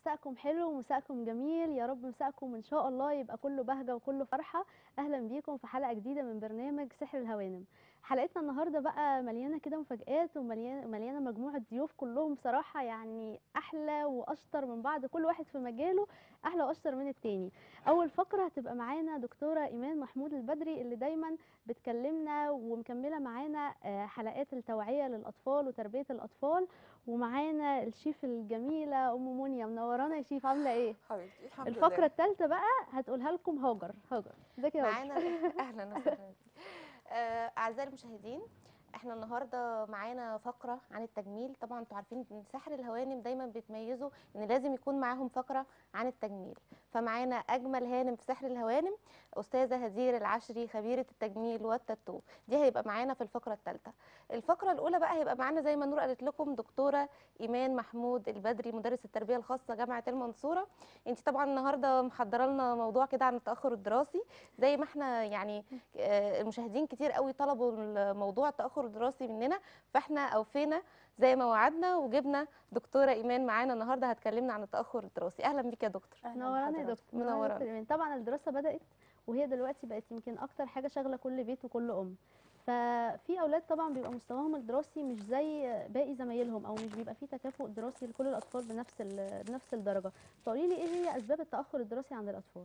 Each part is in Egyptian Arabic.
مساءكم حلو ومساءكم جميل يا رب مساءكم ان شاء الله يبقى كله بهجه وكله فرحه اهلا بيكم في حلقه جديده من برنامج سحر الهوانم حلقتنا النهارده بقى مليانه كده مفاجآت ومليانه مليانه مجموعه ضيوف كلهم بصراحه يعني احلى واشطر من بعض كل واحد في مجاله احلى واشطر من التاني اول فقره هتبقى معانا دكتوره ايمان محمود البدري اللي دايما بتكلمنا ومكمله معانا آه، حلقات التوعيه للاطفال وتربيه الاطفال ومعانا الشيف الجميله ام منيا منورانا يا شيف عامله ايه حبيبتي الحمد الفقره لله الثالثه بقى هتقولها لكم هاجر هاجر ازيك يا هاجر معانا اهلا وسهلا بيكي. آه، اعزائي المشاهدين احنا النهارده معانا فقره عن التجميل طبعا انتوا عارفين ان سحر الهوانم دايما بيتميزوا ان لازم يكون معاهم فقره عن التجميل فمعانا اجمل هانم في سحر الهوانم استاذه هدير العشري خبيره التجميل والتاتو دي هيبقى معانا في الفقره الثالثه الفقره الاولى بقى هيبقى معانا زي ما نور قالت لكم دكتوره ايمان محمود البدري مدرس التربيه الخاصه جامعه المنصوره انت طبعا النهارده محضره لنا موضوع كده عن التاخر الدراسي زي ما احنا يعني آه، المشاهدين كتير قوي طلبوا الموضوع التاخر الدراسي مننا فاحنا اوفينا زي ما وعدنا وجبنا دكتوره ايمان معانا النهارده هتكلمنا عن التاخر الدراسي اهلا بيك يا دكتور منورانا يا دكتور منورانا يا دكتور إيمان. طبعا الدراسه بدات وهي دلوقتي بقت يمكن اكتر حاجه شاغله كل بيت وكل ام ففي اولاد طبعا بيبقى مستواهم الدراسي مش زي باقي زمايلهم او مش بيبقى فيه تكافؤ دراسي لكل الاطفال بنفس ال- بنفس الدرجه فقولي لي ايه هي اسباب التاخر الدراسي عند الاطفال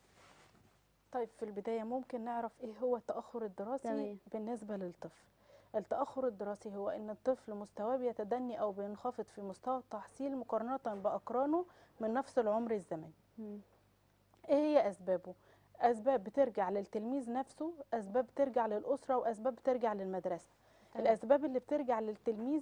طيب في البداية ممكن نعرف ايه هو التأخر الدراسي تمام. بالنسبة للطفل التأخر الدراسي هو ان الطفل مستواه بيتدني او بينخفض في مستوى التحصيل مقارنة بأقرانه من نفس العمر الزمني مم. ايه هي اسبابه اسباب بترجع للتلميذ نفسه اسباب بترجع للأسرة واسباب بترجع للمدرسة تمام. الاسباب اللي بترجع للتلميذ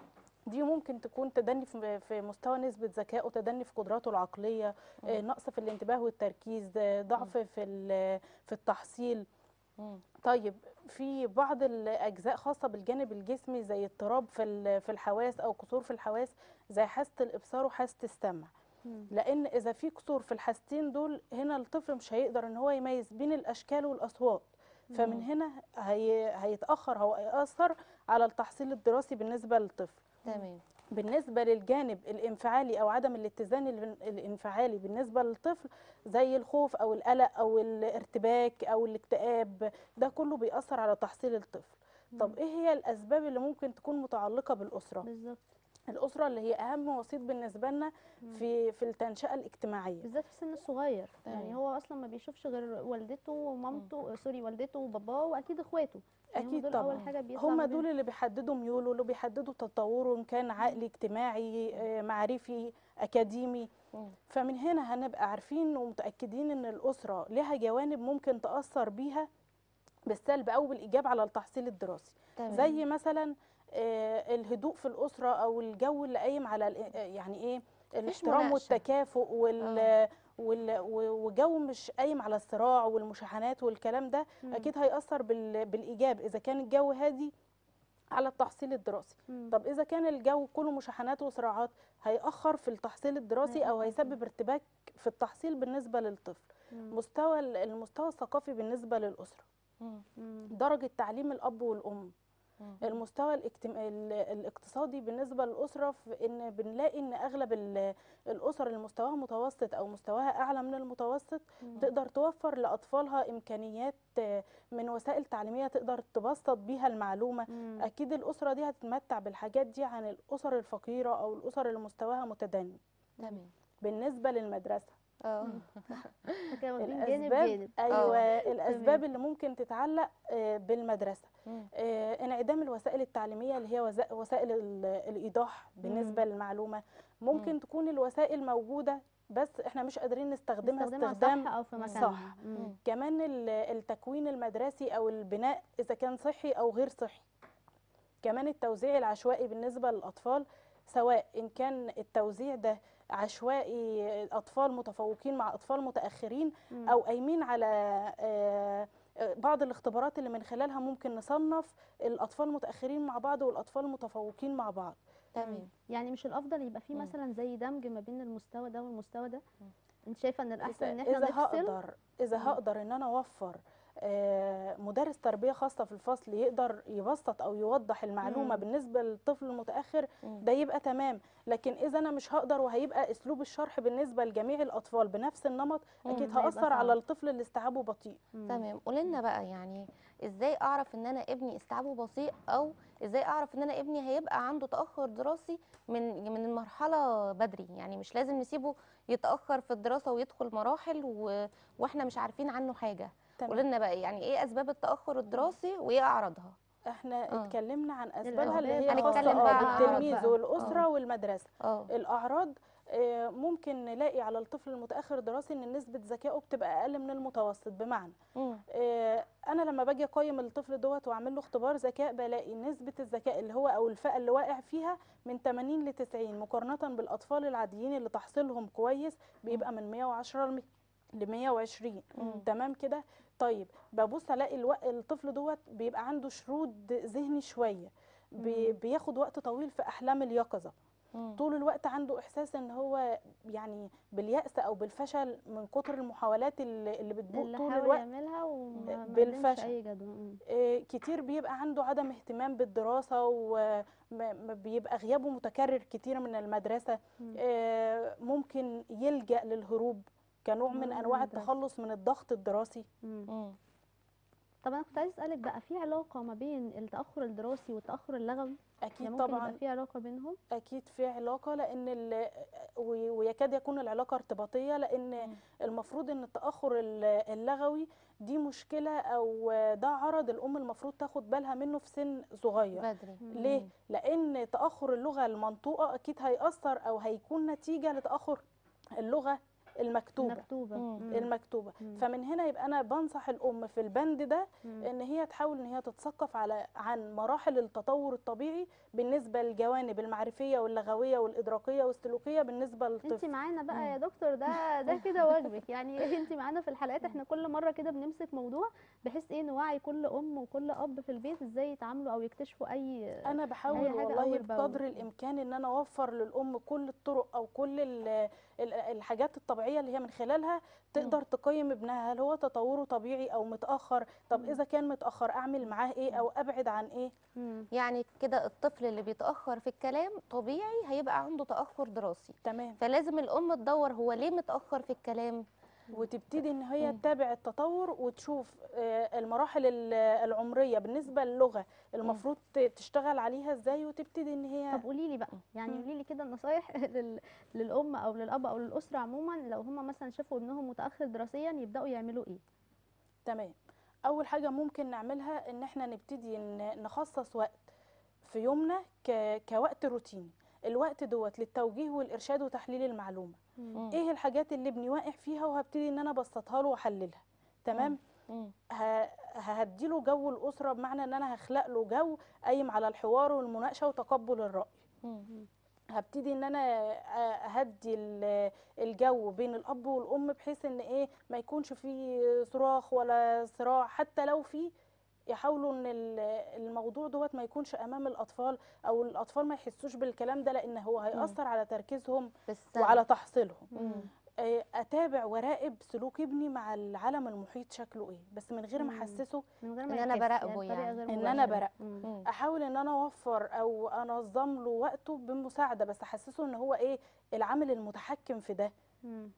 دي ممكن تكون تدني في في مستوى نسبة ذكائه تدني في قدراته العقلية آه، نقص في الانتباه والتركيز آه، ضعف في ال- في التحصيل مم. طيب في بعض الاجزاء خاصه بالجانب الجسمي زي اضطراب في ال- في الحواس او قصور في الحواس زي حاسه الابصار وحاسه السمع مم. لان اذا في قصور في الحاستين دول هنا الطفل مش هيقدر ان هو يميز بين الاشكال والاصوات فمن مم. هنا هي هيتاخر او هيأثر على التحصيل الدراسي بالنسبه للطفل تمام بالنسبة للجانب الانفعالي أو عدم الاتزان الان- الانفعالي بالنسبة للطفل زي الخوف أو القلق أو الارتباك أو الاكتئاب ده كله بيأثر على تحصيل الطفل طب إيه هي الأسباب اللي ممكن تكون متعلقة بالأسرة؟ بالظبط الأسرة اللي هي أهم وسيط بالنسبة لنا في في التنشئة الاجتماعية بالذات في السن الصغير يعني تمام. هو اصلا ما بيشوفش غير والدته ومامته سوري والدته وباباه واكيد اخواته يعني هم أكيد دول طبعا اول حاجه بيطلع هم ما دول بينهم. اللي بيحددوا ميوله اللي بيحددوا تطوره إن كان عقلي اجتماعي آه، معرفي أكاديمي مم. فمن هنا هنبقى عارفين ومتأكدين إن الأسرة لها جوانب ممكن تأثر بيها بالسلب أو بالإيجاب على التحصيل الدراسي تمام زي مثلا آه، الهدوء في الأسرة أو الجو اللي قايم على ال- آه، يعني إيه الاحترام مناقشة. والتكافؤ وال آه. وال- و- وجو مش قايم على الصراع والمشاحنات والكلام ده مم. أكيد هيأثر بال- بالإيجاب إذا كان الجو هادي على التحصيل الدراسي مم. طب اذا كان الجو كله مشاحنات وصراعات هيأخر في التحصيل الدراسي او هيأخر هيسبب ارتباك في التحصيل بالنسبه للطفل مم. مستوى ال- المستوى الثقافي بالنسبه للاسره مم. مم. درجه تعليم الاب والام مم. المستوى الاجتم... ال- الاقتصادي بالنسبه للاسره في ان بنلاقي ان اغلب ال- الاسر اللي مستواها متوسط او مستواها اعلى من المتوسط مم. تقدر توفر لاطفالها امكانيات آه، من وسائل تعليميه تقدر تبسط بيها المعلومه مم. اكيد الاسره دي هتتمتع بالحاجات دي عن الاسر الفقيره او الاسر اللي مستواها متدني تمام بالنسبه للمدرسه اه فكده واخدين جانب الاسباب جانب ايوه آه. الاسباب اللي ممكن تتعلق آه، بالمدرسه مم. آه، انعدام الوسائل التعليميه اللي هي وزا- وسائل ال- الايضاح بالنسبه للمعلومه ممكن تكون الوسائل موجوده بس احنا مش قادرين نستخدمها نستخدمها استخدام صح او في مكانها صح. مم. كمان ال- التكوين المدرسي او البناء اذا كان صحي او غير صحي كمان التوزيع العشوائي بالنسبه للاطفال سواء ان كان التوزيع ده عشوائي اطفال متفوقين مع اطفال متاخرين مم. او قايمين على آه، آه، بعض الاختبارات اللي من خلالها ممكن نصنف الاطفال المتاخرين مع بعض والاطفال المتفوقين مع بعض تمام يعني مش الافضل يبقى في مم. مثلا زي دمج ما بين المستوى ده والمستوى ده مم. انت شايفه ان الاحسن ان إذا, احنا إذا نفصل هقدر إذا مم. هقدر إن أنا أوفر آه، مدرس تربيه خاصه في الفصل يقدر يبسط او يوضح المعلومه مم. بالنسبه للطفل المتاخر مم. ده يبقى تمام لكن اذا انا مش هقدر وهيبقى اسلوب الشرح بالنسبه لجميع الاطفال بنفس النمط مم. اكيد هيبقى هاثر صعب. على الطفل اللي استيعابه بطيء مم. تمام قولي لنا بقى يعني ازاي اعرف ان انا ابني استيعابه بطيء او ازاي اعرف ان انا ابني هيبقى عنده تاخر دراسي من من المرحله بدري يعني مش لازم نسيبه يتاخر في الدراسه ويدخل مراحل و... واحنا مش عارفين عنه حاجه قولي تمام لنا بقى يعني ايه اسباب التاخر الدراسي وايه اعراضها احنا آه. اتكلمنا عن اسبابها اللي الأسباب. هي خاصه هنتكلم بقى آه، عن بالتلميذ أعراض بقى. والاسره آه. والمدرسه اه الاعراض آه، ممكن نلاقي على الطفل المتاخر دراسي ان نسبه ذكائه بتبقى اقل من المتوسط بمعنى مم. آه، انا لما باجي اقيم الطفل دوت واعمل له اختبار ذكاء بلاقي نسبه الذكاء اللي هو او الفئه اللي واقع فيها من 80 ل 90 مقارنه بالاطفال العاديين اللي تحصيلهم كويس بيبقى من 110 ل 120 مم. تمام كده طيب ببص الاقي الو... الطفل دوت بيبقى عنده شرود ذهني شويه بي... مم. بياخد وقت طويل في احلام اليقظه مم. طول الوقت عنده احساس ان هو يعني باليأس او بالفشل من كتر المحاولات اللي, اللي بتبوق اللي طول حاول الوقت يعملها وما ما قدمش بالفشل. اي جدوى مم. آه، كتير بيبقى عنده عدم اهتمام بالدراسة وبيبقى غيابه متكرر كتير من المدرسة مم. آه، ممكن يلجأ للهروب كنوع من من أنواع المدرسة. التخلص من الضغط الدراسي مم. مم. طب انا كنت عايز اسالك بقى في علاقه ما بين التاخر الدراسي والتاخر اللغوي يعني أكيد ممكن طبعا يبقى في علاقه بينهم أكيد في علاقة لأن ال- وي- ويكاد يكون العلاقة ارتباطية لأن مم. المفروض ان التاخر ال- اللغوي دي مشكله او ده عرض الام المفروض تاخد بالها منه في سن صغير بدري مم. ليه لان تاخر اللغه المنطوقه اكيد هياثر او هيكون نتيجه لتاخر اللغه المكتوبه مكتوبه مم. مم. المكتوبه مم. فمن هنا يبقى انا بنصح الام في البند ده مم. ان هي تحاول ان هي تتثقف على عن مراحل التطور الطبيعي بالنسبه للجوانب المعرفيه واللغويه والادراكيه والسلوكيه بالنسبه انت للطفل معانا بقى مم. يا دكتور ده ده كده واجبك يعني انت معانا في الحلقات احنا كل مره كده بنمسك موضوع بحيث ايه نوعي كل ام وكل اب في البيت ازاي يتعاملوا او يكتشفوا اي انا بحاول أي حاجة والله أول بأول. بقدر الامكان ان انا اوفر للام كل الطرق او كل ال- ال- الحاجات الطبيعيه اللي هي من خلالها تقدر تقيم ابنها هل هو تطوره طبيعي او متاخر طب مم. اذا كان متاخر اعمل معاه ايه او ابعد عن ايه مم. يعني كده الطفل اللي بيتاخر في الكلام طبيعي هيبقى عنده تاخر دراسي تمام فلازم الام تدور هو ليه متاخر في الكلام وتبتدي ان هي مم. تتابع التطور وتشوف آه، المراحل ال- العمريه بالنسبه للغه المفروض ت- تشتغل عليها ازاي وتبتدي ان هي طب قولي لي بقى يعني مم. قولي لي كده النصايح لل... للام او للاب او للاسره عموما لو هم مثلا شافوا ابنهم متاخر دراسيا يبداوا يعملوا ايه تمام اول حاجه ممكن نعملها ان احنا نبتدي ن- نخصص وقت في يومنا ك... كوقت روتيني الوقت دوت للتوجيه والارشاد وتحليل المعلومه مم. ايه الحاجات اللي ابني واقع فيها وهبتدي ان انا ابسطها له واحللها تمام مم. ه- ههديله جو الاسره بمعنى ان انا هخلق له جو قايم على الحوار والمناقشه وتقبل الراي مم. هبتدي ان انا اهدي ال- الجو بين الاب والام بحيث ان ايه ما يكونش فيه صراخ ولا صراع حتى لو في يحاولوا ان ال- الموضوع دوت ما يكونش امام الاطفال او الاطفال ما يحسوش بالكلام ده لان هو هيأثر على تركيزهم بالسلب. وعلى تحصيلهم مم. آه، اتابع وراقب سلوك ابني مع العالم المحيط شكله ايه بس من غير ما مم. احسسه من غير إن ما أنا يحس، براقبه بطريقة يعني. غير إن أنا مباشرة. براقبه. مم. مم. احاول ان انا اوفر او انظم له وقته بمساعده بس احسسه ان هو ايه العامل المتحكم في ده مم.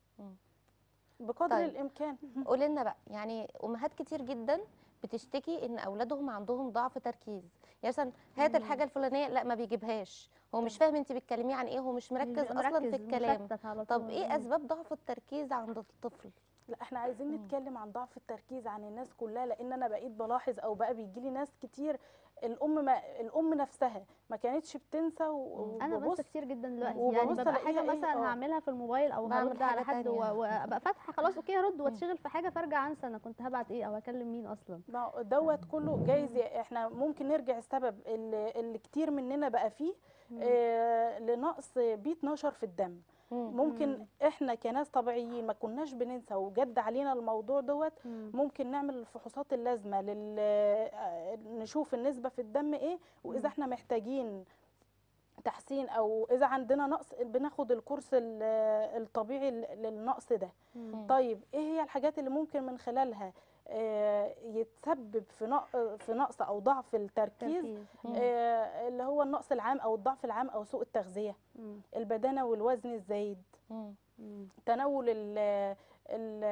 بقدر طيب. الامكان قولي لنا بقى يعني امهات كتير جدا بتشتكي ان اولادهم عندهم ضعف تركيز يعني مثلا هات مم. الحاجه الفلانيه لا ما بيجيبهاش هو مش فاهم انت بتتكلميه عن ايه هو مش مركز بيبقى اصلا في مركز، الكلام مشتت على طب طول. ايه مم. اسباب ضعف التركيز عند الطفل لا احنا عايزين مم. نتكلم عن ضعف التركيز عن الناس كلها لان انا بقيت بلاحظ او بقى بيجي لي ناس كتير الام ما الام نفسها ما كانتش بتنسى و- انا بنسى وببص كتير جدا دلوقتي وببص يعني ببقى ألاقيها حاجه إيه، مثلا آه. هعملها في الموبايل او بعمل هرد على حاجة حد و- تانية. وابقى فاتحه خلاص اوكي هرد واتشغل في حاجه فارجع انسى انا كنت هبعت ايه او هكلم مين اصلا ما هو دوت كله جايز ي- احنا ممكن نرجع السبب اللي, اللي كتير مننا بقى فيه آه لنقص بي 12 في الدم مم. ممكن مم. احنا كناس طبيعيين ما كناش بننسى وجد علينا الموضوع دوت مم. ممكن نعمل الفحوصات اللازمه لل آه، نشوف النسبه في الدم ايه مم. واذا احنا محتاجين تحسين او اذا عندنا نقص بناخد الكورس ال- الطبيعي للنقص ده مم. طيب ايه هي الحاجات اللي ممكن من خلالها آه، يتسبب في نق- في نقص او ضعف التركيز تركيز مم. آه، اللي هو النقص العام او الضعف العام او سوء التغذيه مم. البدانه والوزن الزايد مم. مم. تناول ال- ال-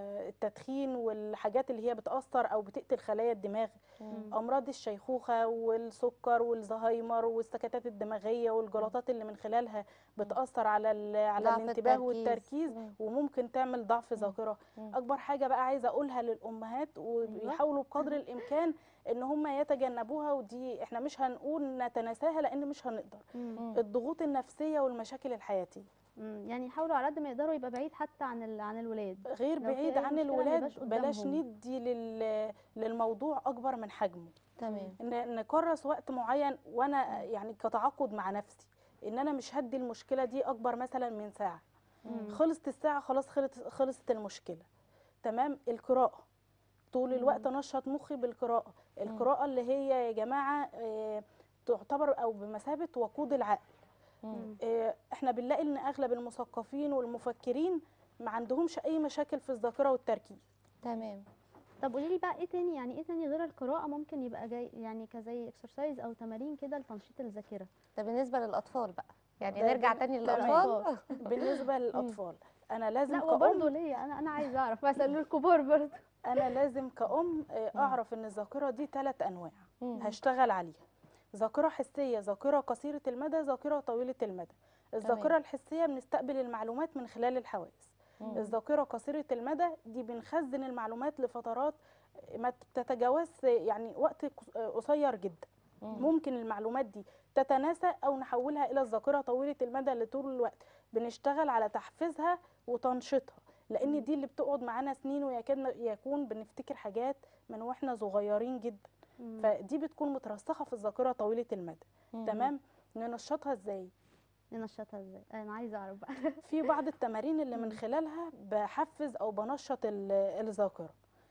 التدخين والحاجات اللي هي بتأثر أو بتقتل خلايا الدماغ مم. أمراض الشيخوخة والسكر والزهايمر والسكتات الدماغية والجلطات اللي من خلالها بتأثر على ال- على ضعف الانتباه التركيز. والتركيز مم. وممكن تعمل ضعف ذاكرة مم. أكبر حاجة بقى عايزة أقولها للأمهات ويحاولوا بقدر الإمكان إن هم يتجنبوها ودي إحنا مش هنقول نتناساها لأن مش هنقدر مم. مم. الضغوط النفسية والمشاكل الحياتية مم. يعني يحاولوا على قد ما يقدروا يبقى بعيد حتى عن ال... عن الولاد غير لو في بعيد أي عن مشكلة ما الولاد يبقاش بلاش قدامهم. ندي لل... للموضوع اكبر من حجمه تمام ان نكرس وقت معين وانا يعني كتعاقد مع نفسي ان انا مش هدي المشكله دي اكبر مثلا من ساعه مم. خلصت الساعه خلاص خلصت خلصت المشكله تمام القراءه طول مم. الوقت انشط مخي بالقراءه القراءه اللي هي يا جماعه آه، تعتبر او بمثابه وقود العقل مم. آه، احنا بنلاقي ان اغلب المثقفين والمفكرين ما عندهمش اي مشاكل في الذاكره والتركيز تمام طب قولي لي بقى ايه تاني يعني ايه تاني غير القراءة ممكن يبقى جاي يعني كزي اكسرسايز او تمارين كده لتنشيط الذاكرة ده بالنسبه للاطفال بقى يعني ده نرجع بن- تاني تمام. للاطفال بالنسبه للاطفال انا لازم لا وبرضه كأم ليا انا انا عايزه اعرف مثلا للكبار برضه انا لازم كأم آه، مم. اعرف ان الذاكره دي ثلاث انواع مم. هشتغل عليها ذاكره حسيه ذاكره قصيره المدى ذاكره طويله المدى الذاكره الحسيه بنستقبل المعلومات من خلال الحواس مم. الذاكره قصيره المدى دي بنخزن المعلومات لفترات ما تتجاوز يعني وقت قص- قصير جدا مم. ممكن المعلومات دي تتناسى او نحولها الى الذاكره طويله المدى لطول الوقت بنشتغل على تحفيزها وتنشيطها مم. لان دي اللي بتقعد معانا سنين ويكاد يكون بنفتكر حاجات من واحنا صغيرين جدا مم. فدي بتكون مترسخه في الذاكره طويله المدى مم. تمام ننشطها ازاي ننشطها ازاي انا عايزه اعرف بقى في بعض التمارين اللي من مم. خلالها بحفز او بنشط ال- الذاكره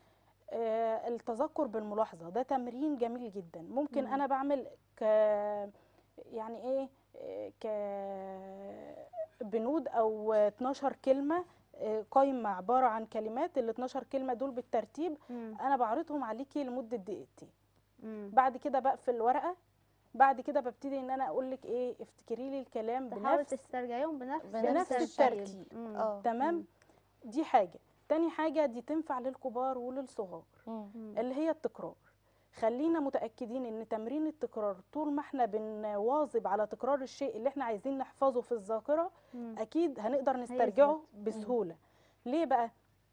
آه، التذكر بالملاحظه ده تمرين جميل جدا ممكن مم. انا بعمل ك يعني ايه آه، ك بنود او 12 كلمه آه، قايمه عباره عن كلمات ال 12 كلمه دول بالترتيب مم. انا بعرضهم عليكي لمده دقيقتين مم. بعد كده بقفل الورقه بعد كده ببتدي ان انا اقول لك ايه افتكري لي الكلام تحاول بنفس تسترجعيهم بنفس بنفس الترتيب. مم. اه تمام مم. دي حاجه تاني حاجه دي تنفع للكبار وللصغار مم. مم. اللي هي التكرار خلينا متاكدين ان تمرين التكرار طول ما احنا بنواظب على تكرار الشيء اللي احنا عايزين نحفظه في الذاكره مم. اكيد هنقدر نسترجعه هيثبت. بسهوله ليه بقى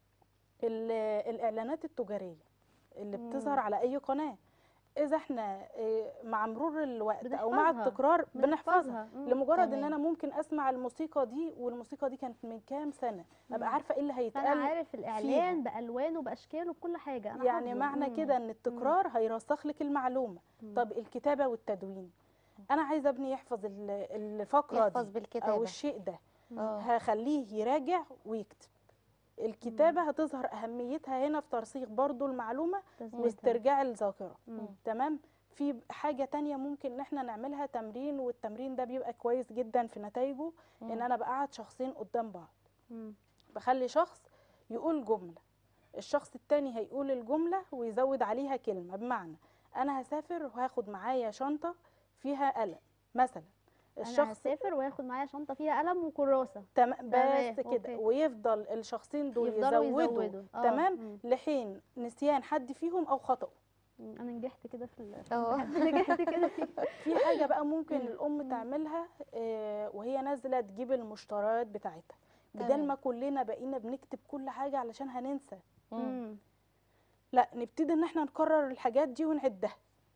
ال- الاعلانات التجاريه اللي مم. بتظهر على اي قناه اذا احنا إيه، مع مرور الوقت او مع بنحفظها. التكرار بنحفظها مم. لمجرد ان تمام. انا ممكن اسمع الموسيقى دي والموسيقى دي كانت من كام سنه ابقى مم. عارفه ايه اللي فانا هيتقال عارف الاعلان بالوانه باشكاله بكل حاجه انا يعني حافظه. معنى مم. كده ان التكرار هيرسخ لك المعلومه مم. طب الكتابه والتدوين انا عايزه ابني يحفظ ال- الفقره يحفظ دي او بالكتابه الشيء ده اه هخليه يراجع ويكتب الكتابه هتظهر اهميتها هنا في ترسيخ برضو المعلومه تثبيتها. واسترجاع الذاكره مم. تمام في حاجه تانية ممكن ان احنا نعملها تمرين والتمرين ده بيبقى كويس جدا في نتائجه ان مم. انا بقعد شخصين قدام بعض مم. بخلي شخص يقول جملة الشخص التاني هيقول الجملة ويزود عليها كلمة بمعنى أنا هسافر وهاخد معايا شنطة فيها قلم مثلا انا الشخص هسافر وياخد معايا شنطه فيها قلم وكراسه تم... تمام، بس كده أوكي. ويفضل الشخصين دول يفضلوا يزودوا يزودوا آه، تمام مم. لحين نسيان حد فيهم أو خطأه مم. انا نجحت كده في ال- في اه. الامتحان. نجحت كده فيه في حاجة بقى ممكن مم. الأم مم. تعملها آه، وهي نازلة تجيب المشتريات بتاعتها بدل تمام. ما كلنا بقينا بنكتب كل حاجة علشان هننسى مم. مم. لا نبتدي ان احنا نكرر الحاجات دي ونعدها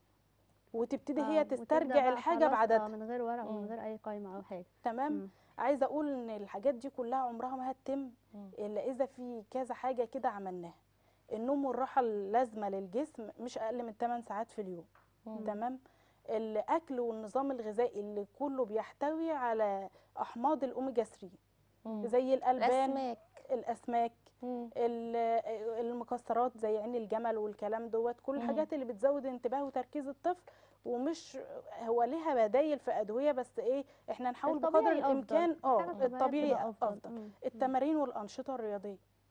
وتبتدي آه، هي وتبدأ تسترجع بقى الحاجه خلاص، بعددها آه، من غير ورق ومن مم. غير اي قائمه او حاجه تمام مم. عايزه اقول ان الحاجات دي كلها عمرها ما هتتم مم. الا اذا في كذا حاجه كده عملناها النوم والراحه اللازمه للجسم مش اقل من 8 ساعات في اليوم مم. تمام الاكل والنظام الغذائي اللي كله بيحتوي على احماض الاوميجا 3 مم. زي الالبان الاسماك الاسماك مم. ال- المكسرات زي عين الجمل والكلام دوت كل مم. الحاجات اللي بتزود انتباه وتركيز الطفل ومش هو ليها بدايل في ادويه بس ايه احنا نحاول بقدر الطبيعي أفضل. الامكان الحاجة اه الطبيعية الطبيعي بتبقى افضل مم. التمارين والانشطه الرياضيه مم.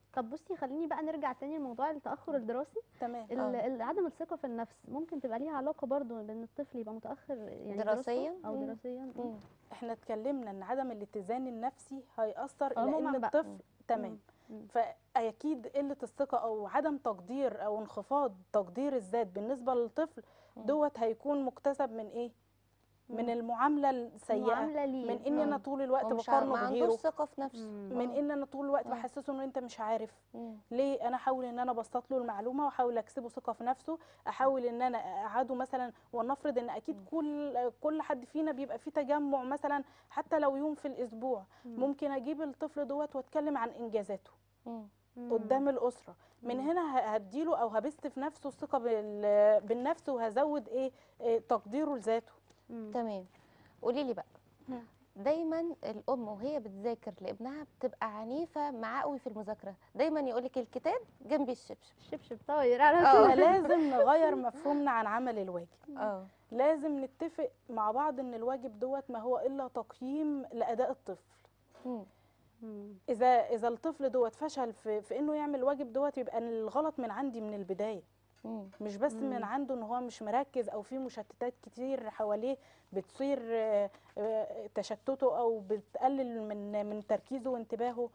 طب بصي خليني بقى نرجع تاني لموضوع التاخر الدراسي تمام ال- آه. ال- عدم الثقه في النفس ممكن تبقى ليها علاقه برضو بان الطفل يبقى متاخر يعني دراسته دراسياً؟ او مم. دراسيا مم. احنا اتكلمنا ان عدم الاتزان النفسي هيأثر الى عموماً ان بقى. الطفل تمام مم. فاكيد قله الثقه او عدم تقدير او انخفاض تقدير الذات بالنسبه للطفل مم. دوت هيكون مكتسب من ايه من مم. المعامله السيئه المعامله ليه من ان انا مم. طول الوقت هو مش ع- بقارنه ما عندوش بغيره ثقه في نفسه مم. من آه. ان انا طول الوقت مم. بحسسه ان انت مش عارف مم. ليه انا احاول ان انا ابسط له المعلومه واحاول اكسبه ثقه في نفسه احاول ان انا اقعده مثلا ولنفرض ان اكيد كل كل حد فينا بيبقى فيه تجمع مثلا حتى لو يوم في الاسبوع مم. ممكن اجيب الطفل دوت واتكلم عن انجازاته مم. مم. قدام الاسره من مم. هنا ه- هديله او هبث في نفسه الثقه بال- بالنفس وهزود ايه إيه تقديره لذاته مم. تمام قولي لي بقى مم. دايما الام وهي بتذاكر لابنها بتبقى عنيفه معاه قوي في المذاكره دايما يقولك الكتاب جنب الشبشب الشبشب طاير على آه. طول فلازم نغير مفهومنا عن عمل الواجب اه لازم نتفق مع بعض ان الواجب دوت ما هو الا تقييم لاداء الطفل مم. مم. اذا اذا الطفل دوت فشل في, في انه يعمل واجب دوت يبقى الغلط من عندي من البدايه مم. مش بس مم. من عنده ان هو مش مركز او في مشتتات كتير حواليه بتصير آه، آه، تشتته او بتقلل من من تركيزه وانتباهه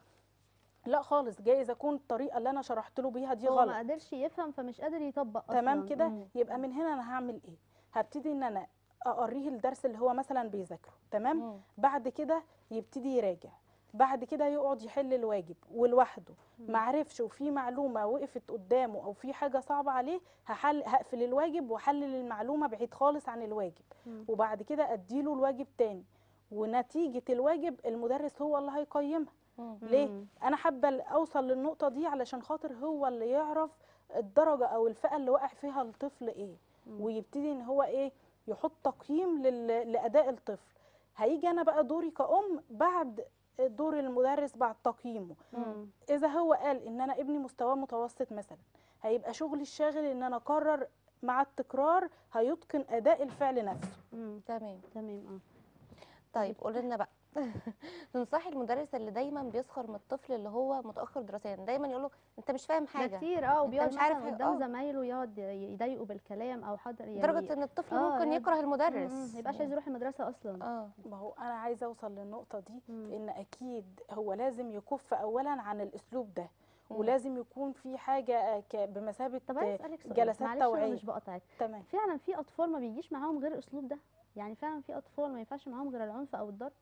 لا خالص جايز اكون الطريقه اللي انا شرحت له بيها دي هو ما غلط قدرش يفهم فمش قادر يطبق تمام أصلاً. كده مم. يبقى من هنا انا هعمل ايه هبتدي ان انا اقريه الدرس اللي هو مثلا بيذاكره تمام مم. بعد كده يبتدي يراجع بعد كده يقعد يحل الواجب ولوحده معرفش وفي معلومه وقفت قدامه او في حاجه صعبه عليه هحل هقفل الواجب واحلل المعلومه بعيد خالص عن الواجب مم. وبعد كده اديله الواجب تاني ونتيجه الواجب المدرس هو اللي هيقيمها مم. ليه مم. انا حابه اوصل للنقطه دي علشان خاطر هو اللي يعرف الدرجه او الفئه اللي واقع فيها الطفل ايه مم. ويبتدي ان هو ايه يحط تقييم لل... لاداء الطفل هيجي انا بقى دوري كأم بعد دور المدرس بعد تقييمه مم. اذا هو قال ان انا ابني مستواه متوسط مثلا هيبقى شغلي الشاغل ان انا اقرر مع التكرار هيتقن اداء الفعل نفسه مم. تمام تمام اه طيب قولي لنا بقى تنصحي المدرس اللي دايما بيسخر من الطفل اللي هو متاخر دراسيا دايما يقول له انت مش فاهم ده حاجه كتير اه وبيقعد مش عارف مثلا إيه، قدام آه. زمايله يقعد يضايقه بالكلام او حاضر يعني لدرجه ان الطفل آه، ممكن يعني- يكره مم، المدرس مم. ما يبقاش عايز يروح المدرسه اصلا اه ما هو انا عايزه اوصل للنقطه دي مم. ان اكيد هو لازم يكف اولا عن الاسلوب ده مم. ولازم يكون في حاجه ك- بمثابه طب عايز اسالك سؤال جلسات معلش انا توعيه مش بقطعك تمام فعلا في اطفال ما بيجيش معاهم غير الاسلوب ده يعني فعلا في اطفال ما ينفعش معاهم غير العنف او الضرب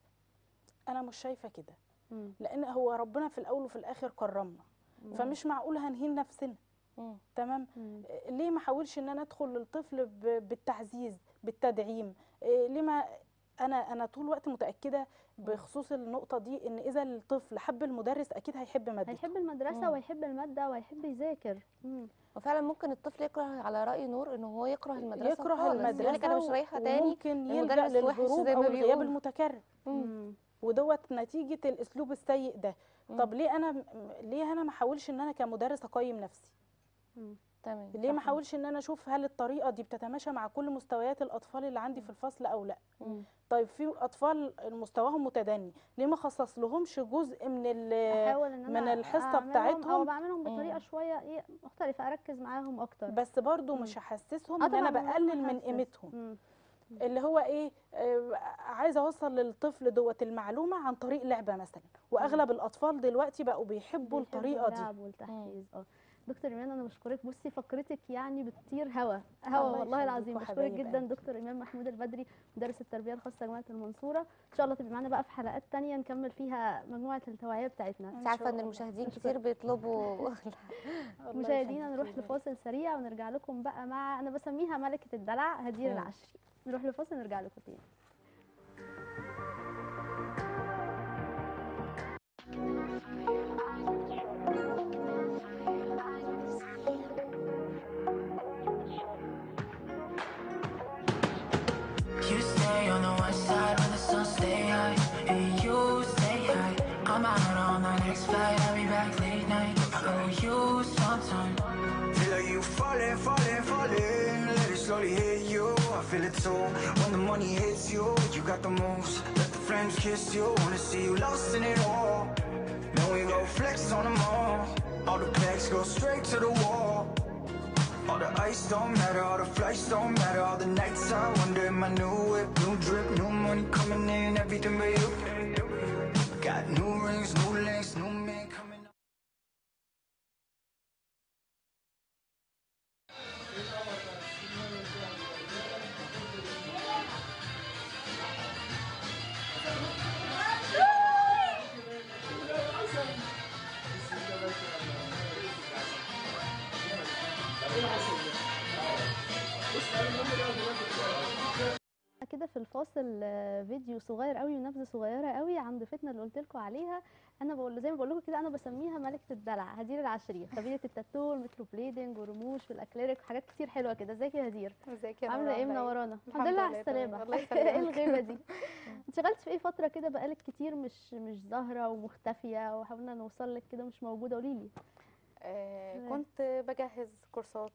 انا مش شايفه كده مم. لان هو ربنا في الاول وفي الاخر كرمنا مم. فمش معقول هنهين نفسنا مم. تمام مم. ليه ما احاولش ان انا ادخل للطفل ب- بالتعزيز بالتدعيم إيه ليه ما انا انا طول الوقت متاكده بخصوص النقطه دي ان اذا الطفل حب المدرس اكيد هيحب مادته هيحب المدرسه مم. وهيحب الماده وهيحب يذاكر مم. وفعلا ممكن الطفل يكره على راي نور ان هو يكره المدرسه يكره خالص. المدرسه يقول لك انا مش و- رايحه تاني وممكن يلجا المدرس وحش للهروب زي او ما الغياب بيقولوا. المتكرر مم. مم. ودوت نتيجه الاسلوب السيء ده مم. طب ليه انا م- ليه انا ما احاولش ان انا كمدرس اقيم نفسي مم. تمام ليه ما صح. احاولش ان انا اشوف هل الطريقه دي بتتماشى مع كل مستويات الاطفال اللي عندي في الفصل او لا مم. طيب في اطفال مستواهم متدني ليه ما خصص لهمش جزء من ال احاول ان انا من الحصة أعملهم او بتاعتهم. بعملهم بطريقه مم. شويه ايه مختلفه اركز معاهم اكتر بس برضو مم. مش هحسسهم آه ان انا طبعاً، لازم بقلل من أحسس. قيمتهم مم. اللي هو ايه آه عايزه اوصل للطفل دوت المعلومه عن طريق لعبه مثلا واغلب الاطفال دلوقتي بقوا بيحبوا بيحبوا الطريقه دي اللعب والتحفيز اه دكتور ايمان انا بشكرك بصي فقرتك يعني بتطير هوا هوا الله والله العظيم يخليكوا بشكرك حبايب جدا قلبي. دكتور ايمان محمود البدري مدرس التربيه الخاصه جامعه المنصوره ان شاء الله تبقي معانا بقى في حلقات تانية نكمل فيها مجموعه التوعيه بتاعتنا انت إن عارفه شاء ان الله. المشاهدين أشكرك. كتير بيطلبوا الله مشاهدينا يخليكي نروح يا بنتي. لفاصل سريع ونرجع لكم بقى مع انا بسميها ملكه الدلع هدير مم. العشري نروح لفاصل نرجع لكم تاني You stay on the west side when the sun stay high And you stay high I'm out on the next flight I'll be back late night I owe you some time Feel like you falling, falling, falling. Let it slowly hit you. I feel it too. When the money hits you, you got the moves. Let the flames kiss you. Wanna see you lost in it all. Then we go flex on them all. All the pegs go straight to the wall. All the ice don't matter, all the flights don't matter. All the nights I wonder, my new whip, new drip, new money coming in, everything but you. Got new rings, new links, new man coming up. كده في الفاصل آه، فيديو صغير قوي ونبذه صغيره قوي عن ضيفتنا اللي قلت لكم عليها انا بقول زي ما بقول لكم كده انا بسميها ملكه الدلع هدير العشريه خبيره التاتو والميكرو بليدنج والرموش والاكليريك وحاجات كتير حلوه كده ازيك يا هدير ازيك يا عامله نورة، ايه منورانا الحمد لله على تمام. السلامه الله ايه يسلمك الغيبه دي اشتغلت في ايه فتره كده بقالك كتير مش مش ظاهره ومختفيه وحاولنا نوصل لك كده مش موجوده قولي لي آه تمام. كنت بجهز كورسات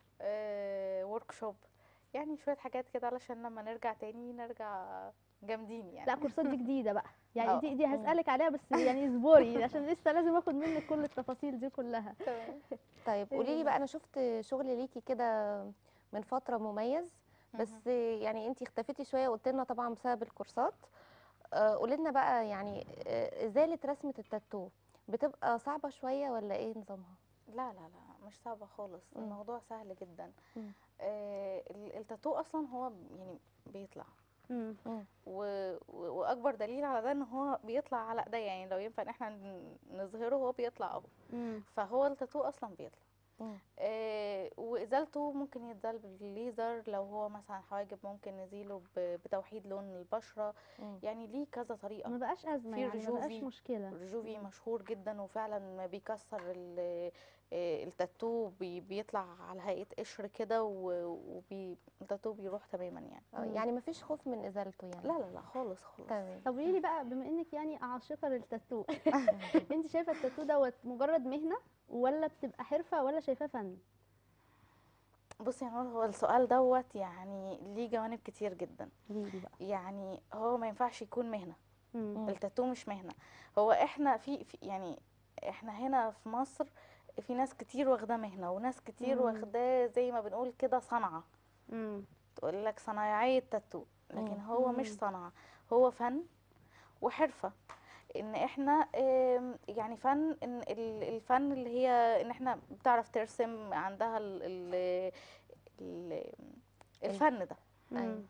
آه ورك شوب يعني شويه حاجات كده علشان لما نرجع تاني نرجع جامدين يعني لا كورسات دي جديده بقى يعني اه. دي دي هسالك عليها بس يعني اصبري عشان لسه لازم اخد منك كل التفاصيل دي كلها تمام طيب قولي لي بقى انا شفت شغل ليكي كده من فتره مميز بس يعني انتي اختفيتي شويه قلت لنا طبعا بسبب الكورسات آه، قولي لنا بقى يعني آه، ازاله رسمه التاتو بتبقى صعبه شويه ولا ايه نظامها لا لا لا مش صعبة خالص مم. الموضوع سهل جدا مم. آه ال- التاتو اصلا هو يعني بيطلع امم و... و- واكبر دليل على ده ان هو بيطلع على ايديا يعني لو ينفع ان احنا ن- نظهره هو بيطلع اهو امم فهو التاتو اصلا بيطلع مم. آه وازالته ممكن يتزال بالليزر لو هو مثلا حواجب ممكن نزيله ب- بتوحيد لون البشره مم. يعني ليه كذا ما طريقه بقاش ازمه في يعني ما بقاش رجوفي. مشكله الرجوفي مشهور جدا وفعلا بيكسر ال- آه، التاتو بي- بيطلع على هيئه قشر كده والتاتو بيروح تماما يعني آه، مم. يعني مفيش خوف من ازالته يعني لا لا لا خالص خالص تمام طب قولي لي بقى بما انك يعني عاشقه للتاتو انت شايفه التاتو دوت مجرد مهنه ولا بتبقى حرفه ولا شايفاه فن بصي يا نور هو السؤال دوت يعني ليه جوانب كتير جدا قولي لي بقى يعني هو ما ينفعش يكون مهنه مم. مم. التاتو مش مهنه هو احنا في, في يعني احنا هنا في مصر في ناس كتير واخداه مهنه وناس كتير مم. واخداه زي ما بنقول كده صنعه مم. تقول لك صنايعيه تاتو لكن مم. هو مش مم. صنعه هو فن وحرفه ان احنا آم، يعني فن ان ال- الفن اللي هي ان احنا بتعرف ترسم عندها ال ال ال الفن ده مم. أيوة.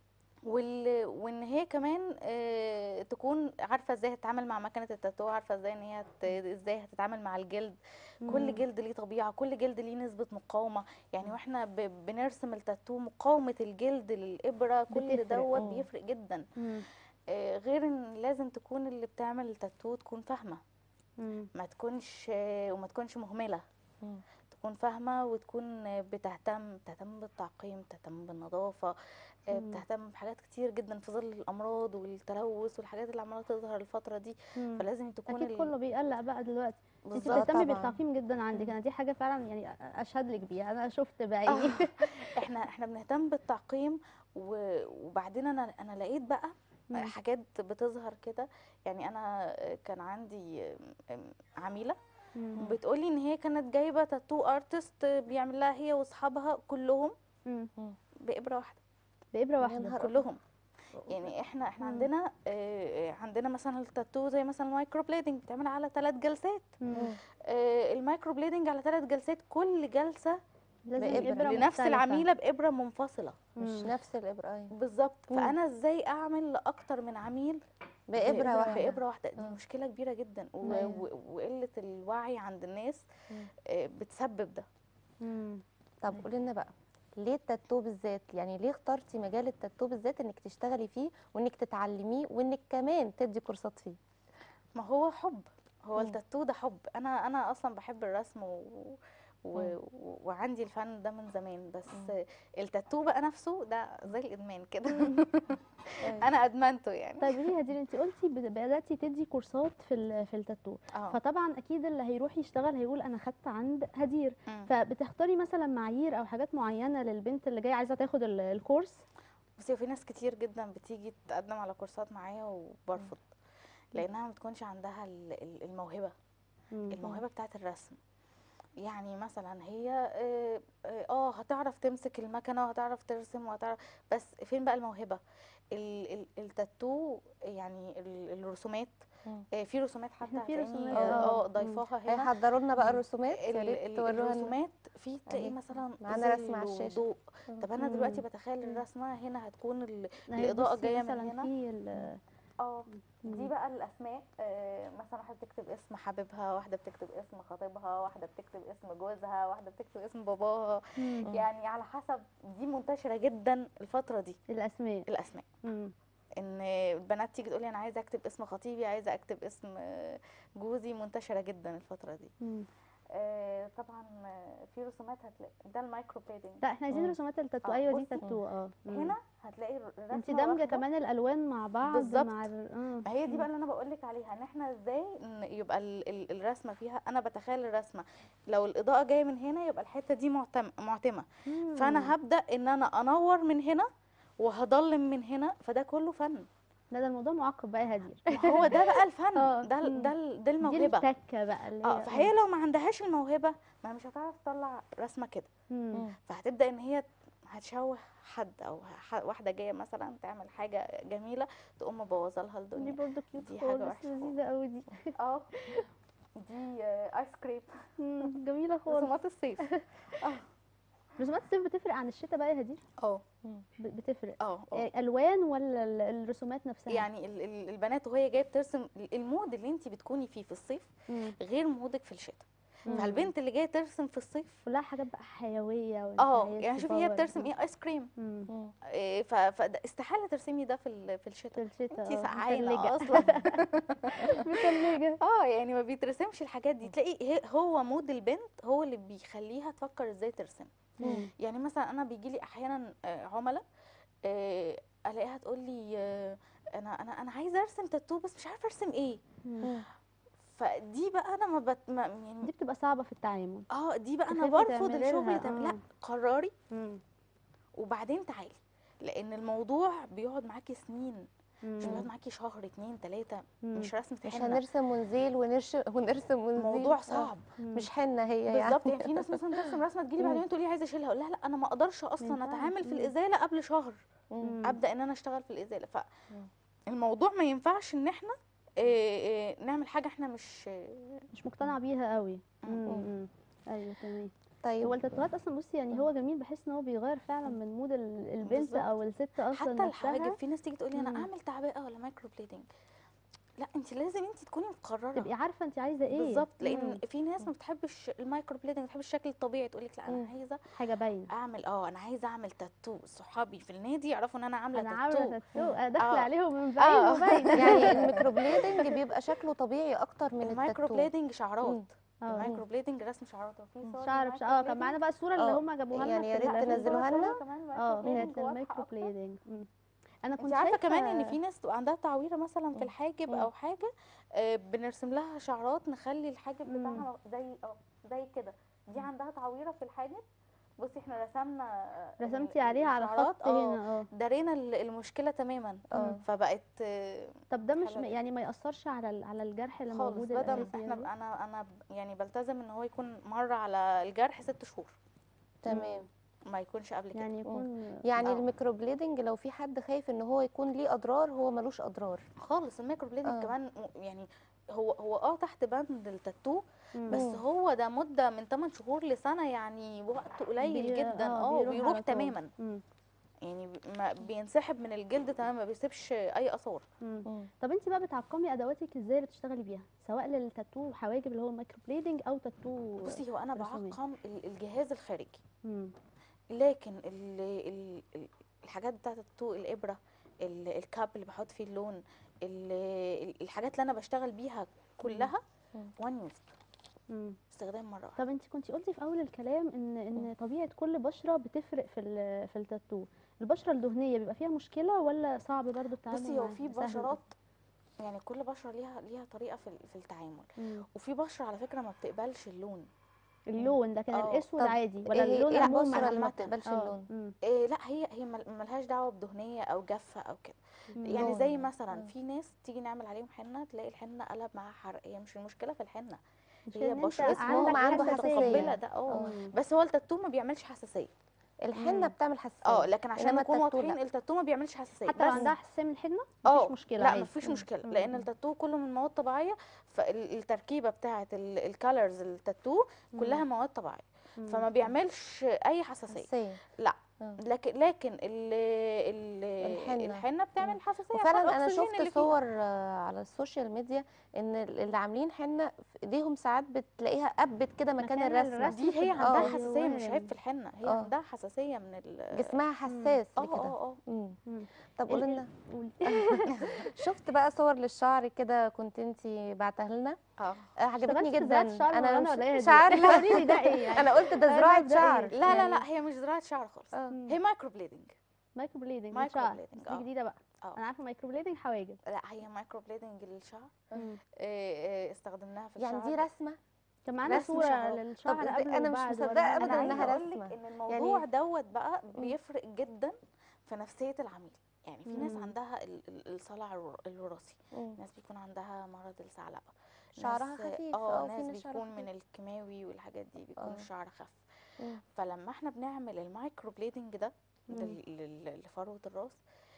وال... وان هي كمان آه، تكون عارفه ازاي تتعامل مع مكنه التاتو عارفه ازاي ان هي ت... ازاي هتتعامل مع الجلد مم. كل جلد ليه طبيعه كل جلد ليه نسبه مقاومه يعني واحنا ب... بنرسم التاتو مقاومه الجلد للابره كل بتفرق، دوت مم. بيفرق جدا مم. آه، غير ان لازم تكون اللي بتعمل التاتو تكون فاهمه مم. ما تكونش آه، وما تكونش مهمله مم. تكون فاهمة وتكون بتهتم بتهتم بالتعقيم بتهتم بالنظافة آه، مم. بتهتم بحاجات كتير جدا في ظل الأمراض والتلوث والحاجات اللي عمالة تظهر الفترة دي مم. فلازم تكون اكيد ال- كله بيقلق بقى دلوقتي انت بالظبط بتهتمي طبعاً. بالتعقيم جدا عندك مم. انا دي حاجه فعلا يعني اشهد لك بيها انا شفت بعيني احنا احنا بنهتم بالتعقيم و- وبعدين انا انا لقيت بقى مم. حاجات بتظهر كده يعني انا كان عندي آم، عميلة مم. بتقولي ان هي كانت جايبة تاتو ارتست بيعمل لها هي واصحابها كلهم مم. بإبرة واحدة بابره يا واحده نهار كلهم يعني احنا احنا مم. عندنا آه، عندنا مثلا التاتو زي مثلا المايكرو بليدنج بتعمل على ثلاث جلسات مم. آه، المايكرو بليدنج على ثلاث جلسات كل جلسه لازم بإبرة. ابره لنفس مختلفة. العميله بابره منفصله مش مم. نفس الابره أيوة. بالظبط مم. فانا ازاي اعمل لاكتر من عميل بابره واحده بابره واحده دي آه. مشكله كبيره جدا و- أيوة. و- وقله الوعي عند الناس مم. آه، بتسبب ده مم. طب قولي لنا بقى ليه التاتو بالذات يعني ليه اخترتي مجال التاتو بالذات انك تشتغلي فيه وانك تتعلميه وانك كمان تدي كورسات فيه ما هو حب هو مم. التاتو ده حب انا انا اصلا بحب الرسم و... و... مم. و- وعندي الفن ده من زمان بس مم. التاتو بقى نفسه ده زي الادمان كده أيوة. انا ادمنته يعني طيب قولي لي يا هدير انت قلتي بد- بداتي تدي كورسات في ال- في التاتو اه فطبعا اكيد اللي هيروح يشتغل هيقول انا خدت عند هدير مم. فبتختاري مثلا معايير او حاجات معينه للبنت اللي جايه عايزه تاخد ال- الكورس بصي في ناس كتير جدا بتيجي تقدم على كورسات معايا وبرفض لانها ما بتكونش عندها ال- ال- الموهبه مم. الموهبه بتاعه الرسم يعني مثلا هي اه آه، اه هتعرف تمسك المكنه وهتعرف ترسم وهتعرف بس فين بقى الموهبه ال- ال- التاتو يعني ال- الرسومات مم. آه، في رسومات حتى إحنا في هتلاقيني رسومات، اه آه. ضايفاها هنا حضروا لنا بقى مم. الرسومات يا ال- ريت ال- توروها لنا الرسومات في تلاقي أهي. مثلا معانا ظل رسمة على الشاشة. وضوء طب انا مم. دلوقتي بتخيل مم. الرسمه هنا هتكون ال- أهي الإضاءة بصي جاية من مثلا هنا. في ال- اه دي مم. بقى الاسماء آه، مثلا واحده بتكتب اسم حبيبها واحده بتكتب اسم خطيبها واحده بتكتب اسم جوزها واحده بتكتب اسم باباها مم. يعني على حسب دي منتشره جدا الفتره دي الاسماء الاسماء مم. ان البنات تيجي تقولي انا عايزه اكتب اسم خطيبي عايزه اكتب اسم آه، جوزي منتشره جدا الفتره دي مم. آه، طبعا آه، في رسومات هتلاقي ده المايكرو بليدنج لا احنا عايزين مم. رسومات التاتو آه، ايوه دي بصي. تاتو اه مم. هنا هتلاقي الرسمه انت دامجه واخدة- كمان الالوان مع بعض بالظبط. مع ال... اه ما هي دي بقى اللي انا بقول لك عليها ان احنا ازاي إن يبقى ال ال الرسمه فيها انا بتخيل الرسمه لو الاضاءه جايه من هنا يبقى الحته دي معتم معتمه مم. فانا هبدا ان انا انور من هنا وهضلم من هنا فده كله فن لا ده الموضوع معقد بقى يا هدير ما هو ده بقى الفن آه، ده ال- مم. ده ال- ده دي الموهبه التكه بقى اللي اه هي فهي لو ما عندهاش الموهبه ما مش هتعرف تطلع رسمه كده مم. فهتبدا ان هي هتشوه حد او ح- واحده جايه مثلا تعمل حاجه جميله تقوم مبوظه لها دي الدنيا برضه كيوت دي حاجة خالص وحشة لذيذه قوي دي اه دي آه، ايس كريم مم. جميله خالص رسومات الصيف رسومات الصيف بتفرق عن الشتاء بقى يا هدير اه ب- بتفرق اه اه آه، الوان ولا ال- الرسومات نفسها يعني ال- ال- البنات وهي جايه بترسم المود اللي انت بتكوني فيه في الصيف مم. غير مودك في الشتاء مم. فالبنت اللي جايه ترسم في الصيف كلها حاجات بقى حيويه اه وانتهاز يعني شوفي هي وباور. بترسم ايه ايس كريم مم. إيه ف- فاستحاله ترسمي ده في ال- في الشتاء في الشتاء انت اه سقعانه متلجة. اصلا متلجه اه يعني ما بيترسمش الحاجات دي تلاقي هي- هو مود البنت هو اللي بيخليها تفكر ازاي ترسم مم. يعني مثلا انا بيجي لي احيانا آه، عملاء آه، الاقيها تقول لي آه، انا انا انا عايزه ارسم تاتو بس مش عارفه ارسم ايه مم. فدي بقى انا ما, بت... ما يعني دي بتبقى صعبه في التعامل اه دي بقى انا تخافي برفض تعملي الشغل لها، ده لا آه. قرري مم. وبعدين تعالي لان الموضوع بيقعد معاكي سنين مش بيقعد مم. معاكي شهر اتنين تلاته مم. مش رسمه مش حنه هنرسم ونزيل ونرش ونرسم ونزيل الموضوع آه. صعب مم. مش حنه هي بالظبط يعني يعني في ناس مثلا ترسم رسمه تجيلي مم. بعدين تقول لي عايزه اشيلها اقول لها لا انا ما اقدرش اصلا ينفعش. اتعامل في مم. الازاله قبل شهر مم. ابدا ان انا اشتغل في الازاله مم. فالموضوع ما ينفعش ان احنا إيه إيه نعمل حاجه احنا مش مش مقتنعه بيها قوي مم. مم. مم. ايوه تمام طيب هو التاتوهات اصلا بصي يعني هو جميل بحس ان هو بيغير فعلا من مود ال- البنت بالظبط. او الست اصلا حتى نفسها الحواجب في ناس تيجي تقول لي انا مم. اعمل تعبئه ولا مايكرو بليدنج لا انت لازم انت تكوني مقرره تبقي عارفه انت عايزه ايه بالظبط لان مم. في ناس ما بتحبش المايكرو بليدنج ما بتحبش الشكل الطبيعي تقول لك لا انا مم. عايزه حاجه باينه اعمل اه انا عايزه اعمل تاتو صحابي في النادي يعرفوا ان انا عامله انا تاتو عامله تاتو أنا داخله آه. عليهم من بعيد آه. وباينه يعني الميكروبليدنج بيبقى شكله طبيعي اكتر من المايكرو التاتو بليدنج شعرات مم. اه المايكرو بليدنج رسم شعرات وفي صور شعر بش... اه كان معانا بقى الصوره اللي آه. هم جابوها لنا يعني يا في ريت ال- تنزلوها لنا. اه كانت المايكرو بليدنج مم. انا كنت انت عارفه شايفه كمان ان في ناس تبقى عندها تعويره مثلا مم. في الحاجب مم. او حاجه آه، بنرسم لها شعرات نخلي الحاجب مم. بتاعها زي اه زي كده دي عندها تعويره في الحاجب بصي احنا رسمنا آه، رسمتي ال- عليها على الشعرات، خط اه هنا اه دارينا ال- المشكله تماما اه فبقت آه، طب ده مش حلوة م- جدا. يعني ما ياثرش على ال- على الجرح اللي خالص موجود بدل الاساسي احنا يعني؟ انا انا ب- يعني بلتزم ان هو يكون مره على الجرح ست شهور تمام ما يكونش قبل كده يعني يكون يعني آه. الميكروبليدنج لو في حد خايف ان هو يكون ليه اضرار هو ملوش اضرار خالص المايكرو بليدنج آه. كمان م- يعني هو هو اه تحت بند التاتو مم. بس مم. هو ده مده من 8 شهور لسنه يعني وقت قليل بي- جدا آه، اه بيروح بيروح على طول. تماما مم. يعني ب- ما بينسحب من الجلد تماما ما بيسيبش اي اثار مم. مم. طب انت بقى بتعقمي ادواتك ازاي اللي بتشتغلي بيها سواء للتاتو حواجب اللي هو المايكرو بليدنج او تاتو بصي هو انا رسومات. بعقم ال- الجهاز الخارجي مم. لكن ال ال ال الحاجات بتاعت التاتو الابره ال- الكاب اللي بحط فيه اللون ال- ال- الحاجات اللي انا بشتغل بيها كلها مم. وان يوز مم. استخدام مره واحده طب انت كنت قلتي في اول الكلام ان ان طبيعه كل بشره بتفرق في ال- في التاتو البشره الدهنيه بيبقى فيها مشكله ولا صعب برضو التعامل بصي هو معاها؟ في سهل بشرات يعني كل بشره ليها ليها طريقه في ال- في التعامل مم. وفي بشره على فكره ما بتقبلش اللون اللون لكن اه. الاسود طب عادي ايه ولا هي- اللون ايه عموما البشره اللي ما عامة؟ بتقبلش اه. اللون مم. إيه لا هي هي مل- ملهاش دعوه بدهنيه او جافه او كده مم. يعني زي لون. مثلا مم. في ناس تيجي نعمل عليهم حنه تلاقي الحنه قلب معاها حرق هي مش المشكله في الحنه مش هي إن أنت بشرتهم جسمهم عندك عنده حساسية. متقبله ده اه مم. بس هو التاتو ما بيعملش حساسيه الحنه مم. بتعمل حساسيه اه لكن عشان إنما نكون التاتو واضحين لا. التاتو ما بيعملش حساسيه حتى لو بس عندها حساسيه من الحنه اه مفيش مشكله لا عادي مفيش مم. مشكله مم. لان مم. التاتو كله من مواد طبيعيه فالتركيبه بتاعه الكالرز التاتو كلها مواد طبيعيه مم. فما بيعملش اي حساسيه حساسيه لا آه. لكن لكن ال ال الحنة. الحنه بتعمل حساسيه عشان وفعلا انا الأكسجين شفت اللي فيها. صور آه، على السوشيال ميديا ان ال- اللي عاملين حنه في ايديهم ساعات بتلاقيها قبت كده مكان مكان الرسمه الرسمة دي هي بتبقى عندها آه. حساسيه مش عيب أيوان. في الحنه هي آه. عندها حساسيه من ال جسمها حساس اه لكده اه اه مم. مم. طب ال- قولي ال- لنا قولي. شفت بقى صور للشعر كده كنت انت بعتها لنا اه آه، عجبتني اشتغلتي في جدا زراعة شعر انا ولا مش, ولا ايه مش دي؟ عارفه قولي لي ده ايه يعني انا قلت ده أنا زراعه ده إيه؟ شعر لا لا يعني- لا هي مش زراعه شعر خالص آه. مم. هي مايكرو بليدنج مايكرو بليدنج مايكرو للشعر بليدنج، دي آه. جديده بقى اه انا عارفه مايكرو بليدنج حواجب لا هي مايكرو بليدنج للشعر مم. آه، آه، استخدمناها في يعني الشعر دي رسمه كان معانا رسم صوره شعر. للشعر طب إزاي؟ قبل أنا مش وبعد مصدقة ولا- أبداً انا عايزه إنها اقول لك رسمة. ان الموضوع دوت بقى مم. بيفرق جدا في نفسيه العميل يعني في ناس مم. عندها ال- ال- الصلع الور- الوراثي مم. ناس بيكون عندها مرض الثعلبه شعرها ناس- خفيف، اه آه، في ناس ناس شعرها بيكون من خفيف. الكيماوي والحاجات دي بيكون آه. الشعر خف مم. فلما احنا بنعمل المايكرو بليدنج ده مم. لل- لل- لفروه الراس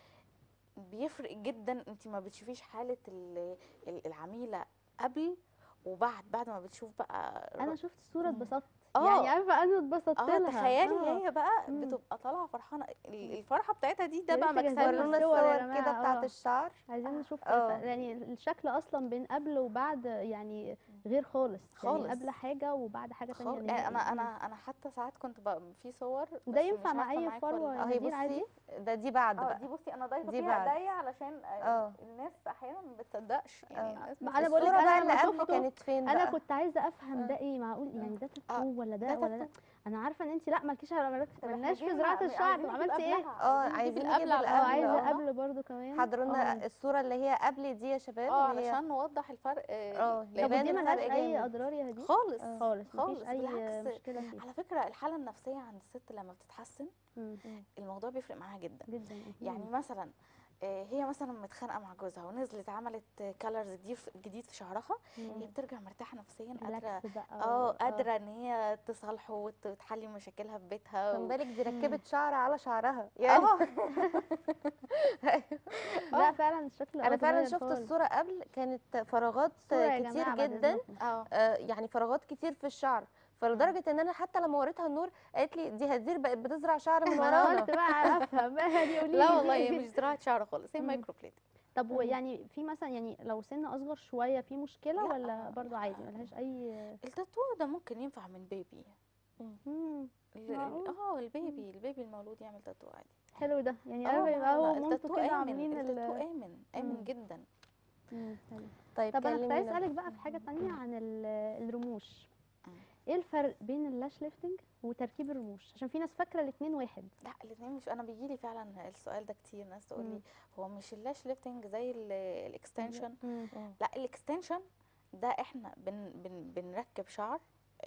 بيفرق جدا انت ما بتشوفيش حاله ال- ال- العميله قبل وبعد بعد ما بتشوف بقى انا شفت الصوره مم. اتبسطت آه. يعني عارفه انا اتبسطت اه لها تخيلي آه. هي بقى مم. بتبقى طالعه فرحانه ال- الفرحه بتاعتها دي ده يا بقى ريت مكسبها تجهزوا ورونا لنا الصور يا الصور جماعة، كده بتاعت آه. الشعر عايزين نشوف آه. يعني الشكل اصلا بين قبل وبعد يعني غير خالص خالص. يعني قبل حاجه وبعد حاجه تانية خالص نهائي. انا مم. انا انا حتى ساعات كنت بقى في صور وده بس ينفع مش مع عارفة أي معاك ولا فروة لأ. يا اهي هدير عادي؟ بصي ده دي بعد اه بقى دي بصي انا ضايفه دي فيها بعد. ايديا علشان آه. آه. الناس احيانا ما بتصدقش يعني آه. الناس ما مش أنا بقول لك الصورة أنا بقى لما اللي قبل شفته كانت فين انا بقى كنت عايزه افهم آه. ده ايه معقول يعني ده آه. تاتو ولا ده ده ولا ده تاتو. انا عارفه ان انت لا مالكيش على طب إحنا مالناش في جبنا- زراعه الشعر عايزين طب نجيب عملتي ايه قبلها، اه عايزين عايزين نجيب نجيب القبل اه على القبل عايزه آه. قبل برضو كمان حضروا آه. لنا الصوره اللي هي قبل دي يا شباب اه اللي هي علشان نوضح الفرق اه طب يبان ودي الفرق ملهاش اي جامد. اضرار يا هدي خالص خالص مفيش خالص اي بالعكس مشكله فيه على فكره الحاله النفسيه عند الست لما بتتحسن مم. الموضوع بيفرق معاها جدا جدا أكيد. يعني مثلا آه، هي مثلا متخانقه مع جوزها ونزلت عملت كالرز جديد جديد في شعرها مم. هي بترجع مرتاحه نفسيا قادره ريلاكس بقى اه و- قادره ان هي تصالحه وت- وتحلي مشاكلها في بيتها خد و... بالك دي ركبت شعر على شعرها يعني اه لا فعلا الشكل انا فعلا اتغير شفت خالص. الصوره قبل كانت فراغات صورة يا كتير جماعة بعد جدا إذنكم. اه آه، يعني فراغات كتير في الشعر فلدرجه ان انا حتى لما وريتها النور قالت لي دي هدير بقت بتزرع شعر من ما انا ورانا قلت بقى افهم بقى دي قولي لا لي. والله هي مش زراعه شعر خالص هي مم. مايكرو بليدنج طب ويعني في مثلا يعني لو سن اصغر شويه في مشكله لا، ولا برضو لا. عادي ملهاش اي التاتو ده ممكن ينفع من بيبي مم. ال- ال- معقول؟ اه البيبي البيبي المولود يعمل تاتو عادي حلو ده يعني اه عارفه لا، يبقى لا، هو لا، ومامته التاتو كده آمن عاملين ال التاتو آمن آمن مم. جدا مم، حلو. طيب طب انا كنت عايز كلمينا. اسالك بقى في حاجه تانية عن ال- الرموش مم. ايه الفرق بين اللاش ليفتنج وتركيب الرموش عشان في ناس فاكره الاثنين واحد لا الاثنين مش انا بيجي لي فعلا السؤال ده كتير ناس تقول لي مم. هو مش اللاش ليفتنج زي ال- الاكستنشن مم. لا الاكستنشن ده احنا بن بن بنركب شعر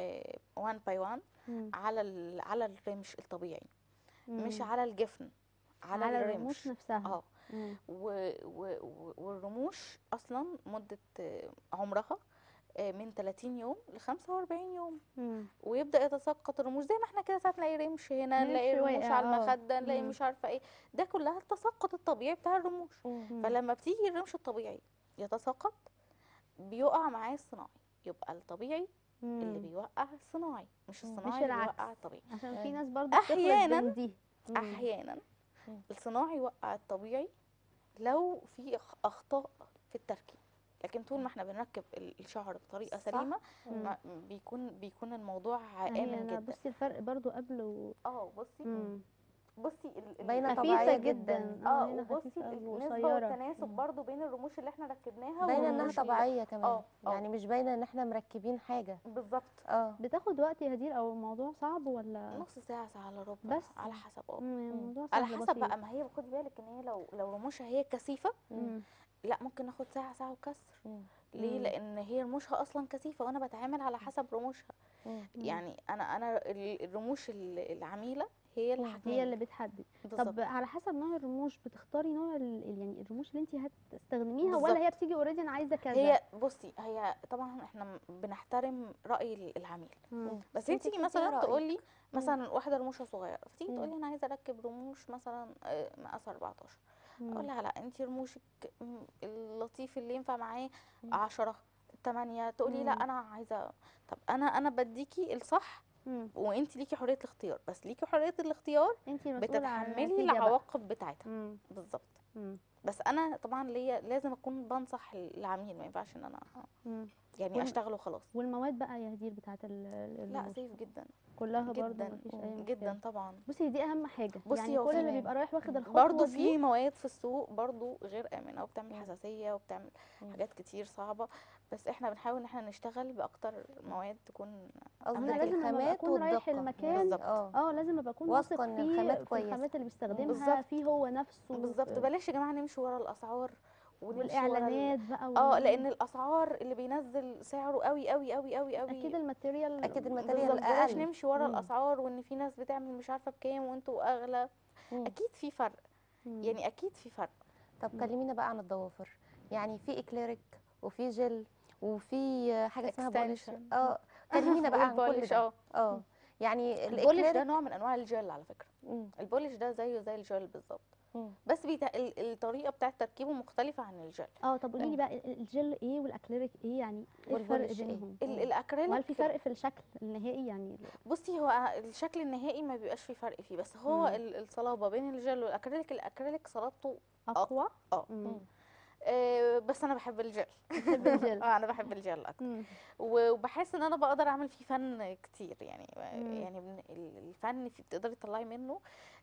1 باي 1 مم. على ال- على الرمش الطبيعي مش مم. على الجفن على, على الرمش الرموش نفسها اه مم. و و و- والرموش اصلا مده آه، عمرها آه، من 30 يوم ل 45 يوم مم. ويبدا يتساقط الرموش زي ما احنا كده ساعات نلاقي رمش هنا رمش نلاقي رموش واقع، على اه. المخده نلاقي مم. مش عارفه ايه ده كلها التساقط الطبيعي بتاع الرموش مم. فلما بتيجي الرمش الطبيعي يتساقط بيقع معاه الصناعي يبقى الطبيعي اللي مم. بيوقع الصناعي مش مم. الصناعي مش اللي العكس. بيوقع الطبيعي عشان في أيوة. ناس برضو بتخلط أحياناً- بين دي مم. احيانا مم. الصناعي يوقع الطبيعي لو في أخ- اخطاء في التركيب لكن طول ما احنا بنركب ال- الشعر بطريقه صح. سليمه مم. ما بيكون بيكون الموضوع يعني امن انا جدا بصي الفرق برضو قبل و اه بصي مم. بصي ال- ال- باينة النسبة- طبيعية خفيفه جداً. جدا اه هنا وبصي خفيفة أوي النسبه وقصيره والتناسب مم. برضو بين الرموش اللي احنا ركبناها باينه انها والرموش اللي- طبيعيه كمان اه، اه. يعني مش باينه ان احنا مركبين حاجه بالظبط اه بتاخد وقت يا هدير او الموضوع صعب ولا نص ساعه ساعه الا ربع بس؟ على حسب اه مم، الموضوع على سهل حسب بسيط. بقى ما هي خدي بالك ان هي لو لو رموشها هي كثيفه مم. لا ممكن ناخد ساعه ساعه وكسر مم. ليه مم. لان هي رموشها اصلا كثيفه وانا بتعامل على حسب رموشها مم. مم. يعني انا انا ال- الرموش ال- العميله هي اللي هي حكماني اللي بتحدد بالظبط طب على حسب نوع الرموش بتختاري نوع ال... ال- يعني الرموش اللي انت هتستخدميها ولا بالظبط. هي بتيجي اوريدي انا عايزه كذا هي بصي هي طبعا احنا م- بنحترم راي العميل مم. بس هي انت تيجي بتديها مثلا رأيك. تقول لي مثلا واحده رموشها صغيره فتيجي مم. تقول لي انا عايزه اركب رموش مثلا آه، مقاس 14 اقول مم. لها لا انت رموشك م- اللطيف اللي ينفع معاه مم. 10 8 تقولي لا مم. انا عايزه طب انا انا بديكي الصح مم. وانت ليكي حريه الاختيار بس ليكي حريه الاختيار انت مسؤوله عن بتتحملي النتيجة بقى. العواقب بتاعتها مم. بالظبط مم. بس انا طبعا ليا لازم اكون بنصح العميل ما ينفعش ان انا مم. يعني والم- اشتغل وخلاص والمواد بقى يا هدير بتاعت ال- ال- لا الرموش سيف جدا كلها برضه جدا مفيش اي مشكله جدا طبعا بصي دي اهم حاجه بصي يعني هو كل في- اللي بيبقى رايح واخد الخطوه برضو دي في مواد في السوق برضو غير امنه وبتعمل مم. حساسيه وبتعمل مم. حاجات كتير صعبه بس احنا بنحاول ان احنا نشتغل باكتر مواد تكون قصدك انا لازم لما الخامات اكون رايح والدقة. المكان بالظبط. اه اه لازم ابقى اكون واثقة واثق إن فيه الخامات في كويسة. الخامات اللي بيستخدمها بالظبط. فيه هو نفسه بالظبط في- بلاش يا جماعه نمشي ورا الاسعار ونمشي ورا ال- والاعلانات بقى اه وال- لان الاسعار اللي بينزل سعره قوي قوي قوي قوي قوي اكيد الماتيريال أكيد الماتيريال بالظبط بلاش أقل. نمشي ورا مم. الاسعار وان في ناس بتعمل مش عارفه بكام وانتوا اغلى مم. اكيد في فرق مم. يعني اكيد في فرق طب كلمينا بقى عن الضوافر يعني في اكليريك وفي جل وفي حاجه اسمها بولش Extension. اه كلمينا بقى عن كل والبولش، ده اه اه يعني البولش ده الاكليريك نوع من انواع الجل على فكره مم. البولش ده زيه زي الجل بالظبط مم. بس بيت... ال- الطريقه بتاعه تركيبه مختلفه عن الجل اه طب قولي لي مم. بقى ال- الجل ايه والاكليريك ايه يعني ايه الفرق والبولش إيه؟ بينهم ال- مم. الاكريليك وهل في فرق في الشكل النهائي يعني بصي هو الشكل النهائي ما بيبقاش فيه فرق فيه بس هو مم. ال- الصلابه بين الجل والاكريليك الاكريليك صلابته اقوى اه مم. آه، بس انا بحب الجل بحب الجل اه انا بحب الجل اكتر مم. و- وبحس ان انا بقدر اعمل فيه فن كتير يعني مم. يعني من ال- الفن فيه بتقدري تطلعي منه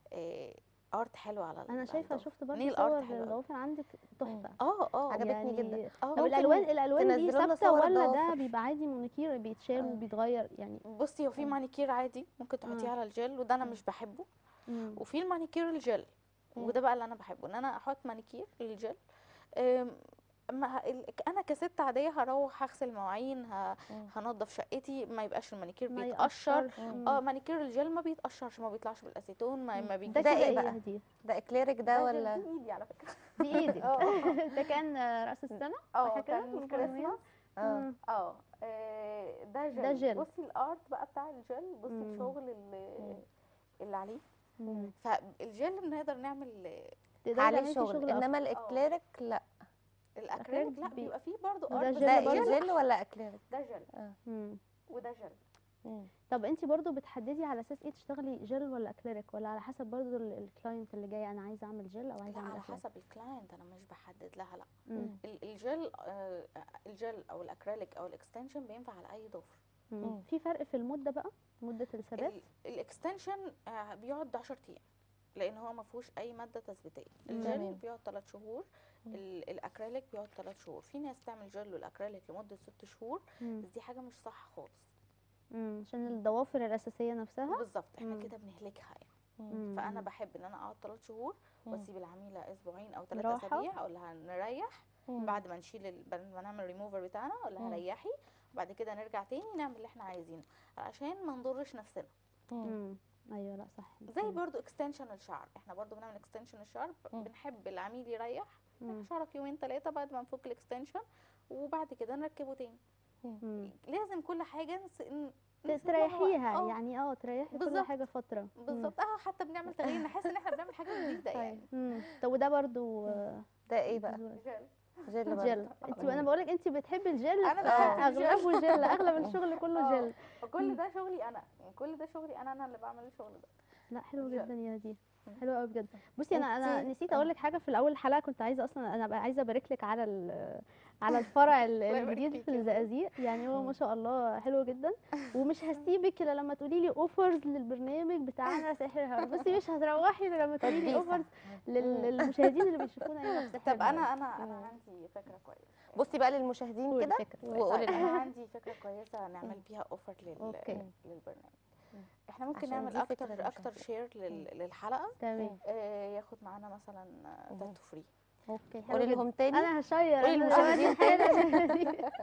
ارت حلو على ال- انا على شايفه الضوافر. شفت برضه نيل صور ارت حلو أوي. للضوافر عندك تحفه اه اه عجبتني يعني جدا. اه طب ممكن الالوان الالوان دي تنزلوا لنا ثابته صور ولا ده الضوافر. بيبقى عادي مونيكير بيتشال آه. وبيتغير يعني بصي هو في مم. مانيكير عادي ممكن تحطيه مم. على الجل وده انا مم. مش بحبه مم. وفي المانيكير الجل مم. وده بقى اللي انا بحبه ان انا احط مانيكير للجل أم، ما ه- ال- انا كست عاديه هروح هغسل مواعين ه- مم. هنضف شقتي ما يبقاش المانيكير ما بيتقشر يقشرش. مم. اه مانيكير الجل ما بيتقشرش ما بيطلعش بالاسيتون ما, ما ده بيجيش ده كده إيه ايه بقى؟ يا هديه ده اكليريك ده ولا دي ايدي على فكره دي ايدك اه ده كان راس السنه اه صح كده كان من كريسماس اه مم. اه آه، ده جل ده جل. بصي الارت بقى بتاع الجل بصي مم. الشغل اللي, مم. اللي عليه مم. فالجل بنقدر نعمل تقدري عليه تعملي فيه شغل شغل انما الاكليريك لا الاكريليك لا بي- بيبقى فيه برضه ده ارت بس جل ده برضه؟ ايه جل ولا اكليريك ده جل مم. وده جل مم. طب انت برضو بتحددي على اساس ايه تشتغلي جل ولا اكليريك ولا على حسب برضو ال- الكلاينت اللي جاي انا عايزه اعمل جل او لا عايزه اعمل على اكليريك حسب الكلاينت انا مش بحدد لها لا مم. ال- الجل آه، الجل او الاكريليك او الاكستنشن بينفع على اي ضفر مم. مم. في فرق في المده بقى مده الثبات ال- الاكستنشن آه، بيقعد 10 ايام لان هو ما فيهوش اي ماده تثبيتيه مم. الجل تمام. بيقعد 3 شهور مم. ال- الاكريليك بيقعد 3 شهور في ناس تعمل جل والاكريليك لمده 6 شهور مم. بس دي حاجه مش صح خالص مم. عشان الضوافر الاساسيه نفسها بالظبط احنا مم. كده بنهلكها يعني مم. فانا بحب ان انا اقعد 3 شهور مم. واسيب العميله اسبوعين او 3 راحة. اسابيع اقول لها نريح مم. بعد ما نشيل ال... بعد ما نعمل ريموفر بتاعنا اقول لها مم. ريحي وبعد كده نرجع تاني نعمل اللي احنا عايزينه عشان ما نضرش نفسنا مم. مم. ايوه لا صح زي مم. برضو اكستنشن الشعر احنا برضو بنعمل اكستنشن الشعر مم. بنحب العميل يريح مم. شعرك يومين ثلاثه بعد ما نفك الاكستنشن وبعد كده نركبه تاني مم. لازم كل حاجه نس... ن- ت- نسيب لها وقت. تريحيها آه، يعني اه تريحي كل بالظبط. حاجه فتره مم. بالظبط اه حتى بنعمل تغيير نحس ان احنا بنعمل حاجه جديده يعني مم. طب وده برضو آه، ده ايه بقى جل. جل برضه جل انت مم. انا بقول لك انت بتحبي الجل أنا بحب الجل. اغلبه جل اغلب الشغل كله آه. جل وكل ده شغلي انا يعني كل ده شغلي انا انا اللي بعمل الشغل ده لا حلو جل. جدا يا دي حلو قوي بجد بصي انا انا انتي- نسيت آه. اقول لك حاجه في الاول الحلقه كنت عايزه اصلا انا بقى عايزه ابارك لك على ال- على الفرع ال- الله يبارك الجديد فيك في يا رب. الزقازيق يعني هو ما شاء الله حلو جدا ومش هسيبك الا لما تقولي لي اوفرز للبرنامج بتاعنا سحر الهوا بصي مش هتروحي الا لما تقولي لي تدبيسة. اوفرز للمشاهدين اللي بيشوفونا هنا في سحر طب الهوا. انا انا انا مم. عندي فكره كويسه بصي بقى للمشاهدين قولي كده فكرة. وقولي طيب لهم انا عندي فكره كويسه نعمل بيها اوفر لل... أوكي. للبرنامج احنا ممكن عشان نعمل دي فكرة اكتر اكتر المشاهدين. شير لل... للحلقه تمام آه ياخد معانا مثلا مم. تاتو فري اوكي حلو قولي جدا. لهم تاني انا هشير قولي انا للمشاهدين دلوقتي حالا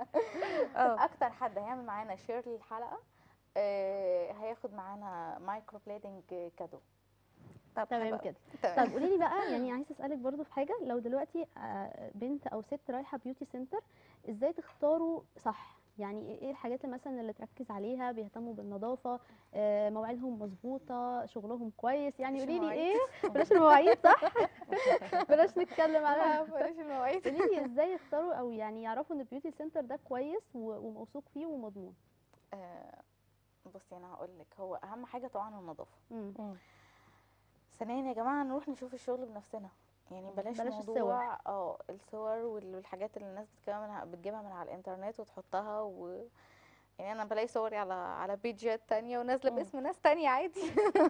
اه اكتر حد هيعمل معانا شير للحلقه آه هياخد معانا مايكرو بليدنج كادو طب تمام حلو كده تمام. طب قولي لي بقى يعني عايزه اسالك برضو في حاجه لو دلوقتي آه، بنت او ست رايحه بيوتي سنتر ازاي تختاروا صح يعني ايه الحاجات اللي مثلا اللي تركز عليها بيهتموا بالنظافه آه، مواعيدهم مظبوطه شغلهم كويس يعني مش قولي لي المواعيد. ايه بلاش المواعيد صح بلاش نتكلم عليها بلاش المواعيد قولي لي ازاي يختاروا او يعني يعرفوا ان البيوتي سنتر ده كويس و- وموثوق فيه ومضمون آه، بصي انا هقول لك هو اهم حاجه طبعا النظافه مم. ثانيا يا جماعه نروح نشوف الشغل بنفسنا يعني بلاش, بلاش موضوع اه الصور وال- والحاجات اللي الناس بتجيبها من بتجيبها من على الانترنت وتحطها و يعني انا بلاقي صوري على على بيجات تانية ونازله مم. باسم ناس تانية عادي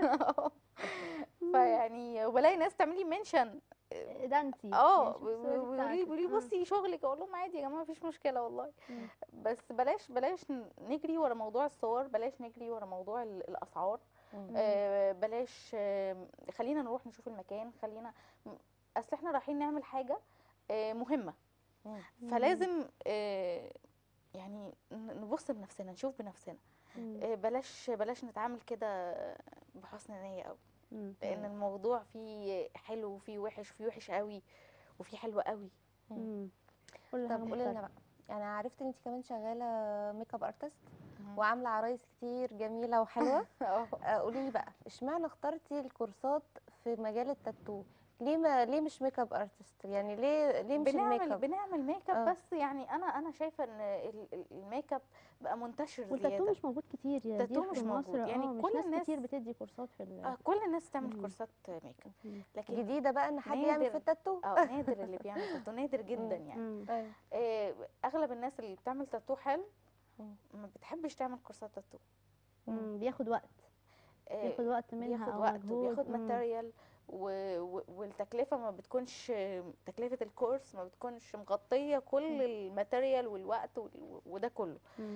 فيعني وبلاقي ناس تعملي منشن ده انتي اه يعني شوفي الصورة دي بيقولوا لي بتاعتك. بيقولوا لي مم. بصي شغلك اقول لهم عادي يا جماعه مفيش مشكله والله مم. بس بلاش بلاش ن- نجري ورا موضوع الصور بلاش نجري ورا موضوع ال- الاسعار آه بلاش آه خلينا نروح نشوف المكان خلينا م- اصل احنا رايحين نعمل حاجه آه مهمه فلازم آه يعني ن- نبص بنفسنا نشوف بنفسنا مم. آه بلاش بلاش نتعامل كده بحسن نيه قوي مم. لان الموضوع فيه حلو وفيه وحش وفيه وحش قوي وفيه حلو قوي مم. كل حاجه طب قولي لنا مختلفه بقى انا عرفت ان انت كمان شغاله ميك اب ارتست مم. وعامله عرايس كتير جميله وحلوه اه آه، قولي لي بقى اشمعنى اخترتي الكورسات في مجال التاتو ليه ما ليه مش ميك اب ارتست يعني ليه ليه مش الميك بنعمل اب بنعمل ميك اب آه. بس يعني انا انا شايفه ان ال- ال- الميك اب بقى منتشر والتاتو زياده مش موجود كتير يا التاتو دير مش في موجود. مصر يعني اه مش كل ناس الناس- كتير بتدي كورسات في ال آه كل الناس تعمل مم. كورسات ميك اب مم. لكن جديده بقى ان حد يعمل نادر. في التاتو اه نادر اللي بيعمل تاتو نادر جدا يعني مم. أيوة. آه اغلب الناس اللي بتعمل تاتو حلو مم. ما بتحبش تعمل كورسات تاتو مم. بياخد وقت آه، بياخد وقت منها بياخد او وقت مجهود وبياخد مم. ماتيريال و... و... والتكلفه ما بتكونش تكلفه الكورس ما بتكونش مغطيه كل الماتيريال والوقت وال... وده كله مم.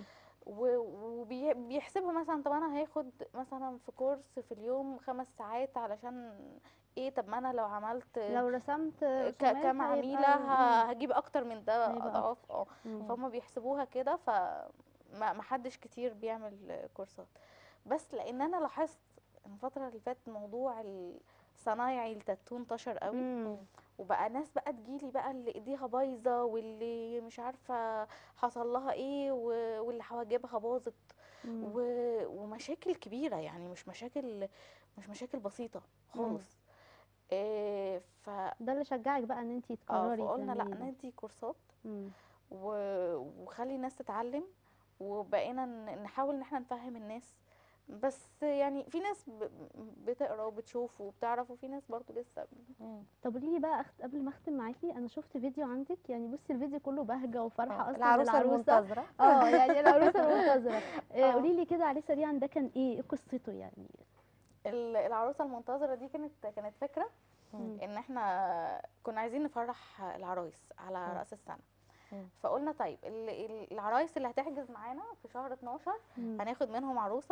وبيحسبها مثلا طب انا هاخد مثلا في كورس في اليوم خمس ساعات علشان ايه طب ما انا لو عملت لو رسمت ك- رسومات كام هيبقى- عميله مم. ه- هجيب اكتر من ده هيبقى اضعاف اه مم. فهم بيحسبوها كده ف ما ما حدش كتير بيعمل كورسات بس لان انا لاحظت إن الفتره اللي فاتت موضوع صنايعي التاتو انتشر قوي مم. وبقى ناس بقى تجيلي بقى اللي ايديها بايظه واللي مش عارفه حصل لها ايه و- واللي حواجبها باظت مم. و- ومشاكل كبيره يعني مش مشاكل مش مشاكل بسيطه خالص إيه ف ده اللي شجعك بقى ان انتي اه تقرري فقلنا لا تعملي ده. ندي كورسات مم. و- وخلي الناس تتعلم وبقينا ن- نحاول ان احنا نفهم الناس بس يعني في ناس ب- بتقرا وبتشوف وبتعرف وفي ناس برضو لسه طب قولي لي بقى أخت... قبل ما اختم معاكي انا شفت فيديو عندك يعني بصي الفيديو كله بهجه وفرحه آه، اصلا العروسه للعروسه المنتظره اه يعني العروسه المنتظره آه، آه. قولي لي كده علي سريعا ده كان ايه ايه قصته يعني ال- العروسه المنتظره دي كانت كانت فكره مم. ان احنا كنا عايزين نفرح العرايس على مم. راس السنه مم. فقلنا طيب ال- ال- العرايس اللي هتحجز معانا في شهر 12 مم. هناخد منهم عروسه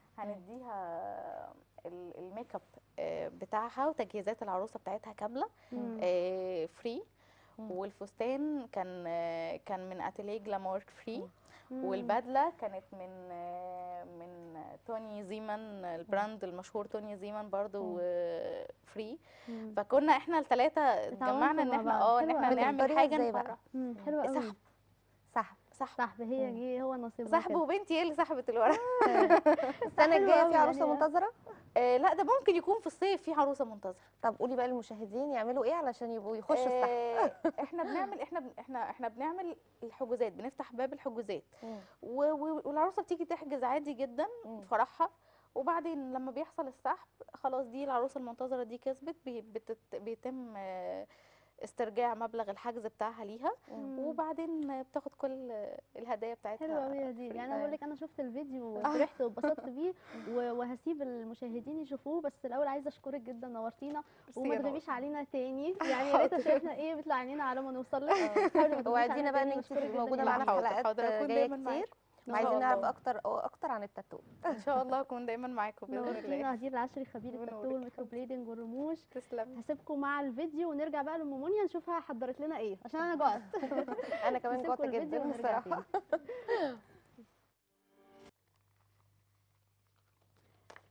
هنديها ال- الميك اب آه، بتاعها وتجهيزات العروسه بتاعتها كامله مم. فري مم. والفستان كان آه، كان من اتيليه جلامورك فري مم. والبدله كانت من آه، من توني زيمان البراند المشهور توني زيمان برضو فري مم. فكنا احنا الثلاثه اتجمعنا ان مع احنا بعض. اه ان حلوة احنا أوي. نعمل بتختاريها حاجه إزاي بقى؟ نفرح مم. حلوه قوي سحب صح سحب صاحب هي دي هو نصيبها سحب كده. وبنتي هي اللي سحبت الورق السنه حلوة الجايه أوي في عروسه يعني. منتظره آه لا ده ممكن يكون في الصيف في عروسه منتظره طب قولي بقى للمشاهدين يعملوا ايه علشان يبقوا يخشوا السحب آه احنا بنعمل احنا بن- احنا احنا بنعمل الحجوزات بنفتح باب الحجوزات و- و- والعروسه بتيجي تحجز عادي جدا مم. فرحها وبعدين لما بيحصل السحب خلاص دي العروسه المنتظره دي كسبت بي- بتت- بيتم آه، استرجاع مبلغ الحجز بتاعها ليها مم. وبعدين بتاخد كل الهدايا بتاعتها حلوه قوي يا دي يعني انا أيوة. بقول لك انا شفت الفيديو وفرحت واتبسطت بيه و- وهسيب المشاهدين يشوفوه بس الاول عايزه اشكرك جدا نورتينا وما تغيبيش علينا تاني يعني يا ريت عشان احنا ايه بيطلع عينينا على ما نوصل لك حاولي ما تغيبيش وعدينا علينا بقى ان تاني، انت وأشكرك تبقي جداً موجوده يا معانا في حاضر، حلقات حاضر، أكون جايه دايماً كتير معاكم. إن وعايزين شاء نعرف الله. اكتر اكتر عن التاتو ان شاء الله اكون دايما معاكم باذن الله نورتينا هدير العشري خبير ونورك التاتو يا والميكرو بليدنج والرموش تسلمي هسيبكم مع الفيديو ونرجع بقى لمونيا نشوفها حضرت لنا ايه عشان انا جوعت انا كمان نسيبكم جوعت الفيديو جدا ونرجع بصراحه تاني.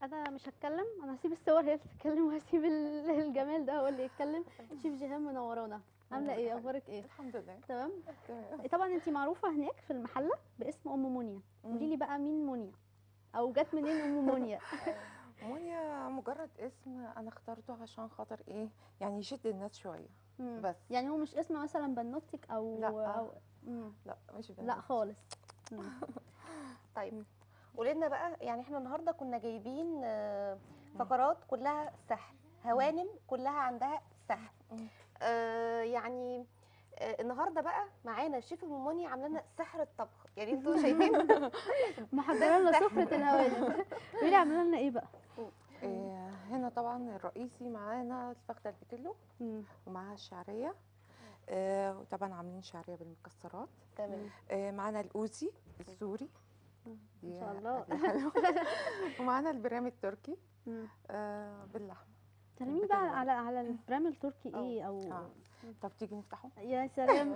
انا مش هتكلم انا هسيب الصور هي اللي تتكلم وهسيب ال- الجمال ده هو اللي يتكلم شيف جيهان منورانا عامله ايه اخبارك ايه الحمد لله تمام تمام طبعا انت معروفه هناك في المحله باسم ام منيا قولي لي بقى مين منيا او جت منين ام منيا منيا مجرد اسم انا اخترته عشان خاطر ايه يعني يشد الناس شويه مم. بس يعني هو مش اسم مثلا بنوتك او لا. أو مم. لا مش لا بنات. خالص مم. طيب قولي لنا بقى يعني احنا النهارده كنا جايبين آه، فقرات كلها سحر هوانم كلها عندها سحر مم. آه، يعني آه، النهارده بقى معانا الشيف ام منى عامله لنا سحر الطبخ يعني انتوا شايفين محضره لنا السحر. سفره الهوانم قولي لي عامله لنا ايه بقى إيه هنا طبعا الرئيسي معانا الفخده البيتلو مم. ومعاها الشعريه آه وطبعا عاملين شعريه بالمكسرات تمام آه معانا الاوزي السوري مم. دي ما شاء الله أكلة حلوة. ومعانا البرام التركي مم. آه باللحمه كلميني بقى على على البرام التركي أه. ايه او آه. طب تيجي نفتحه يا سلام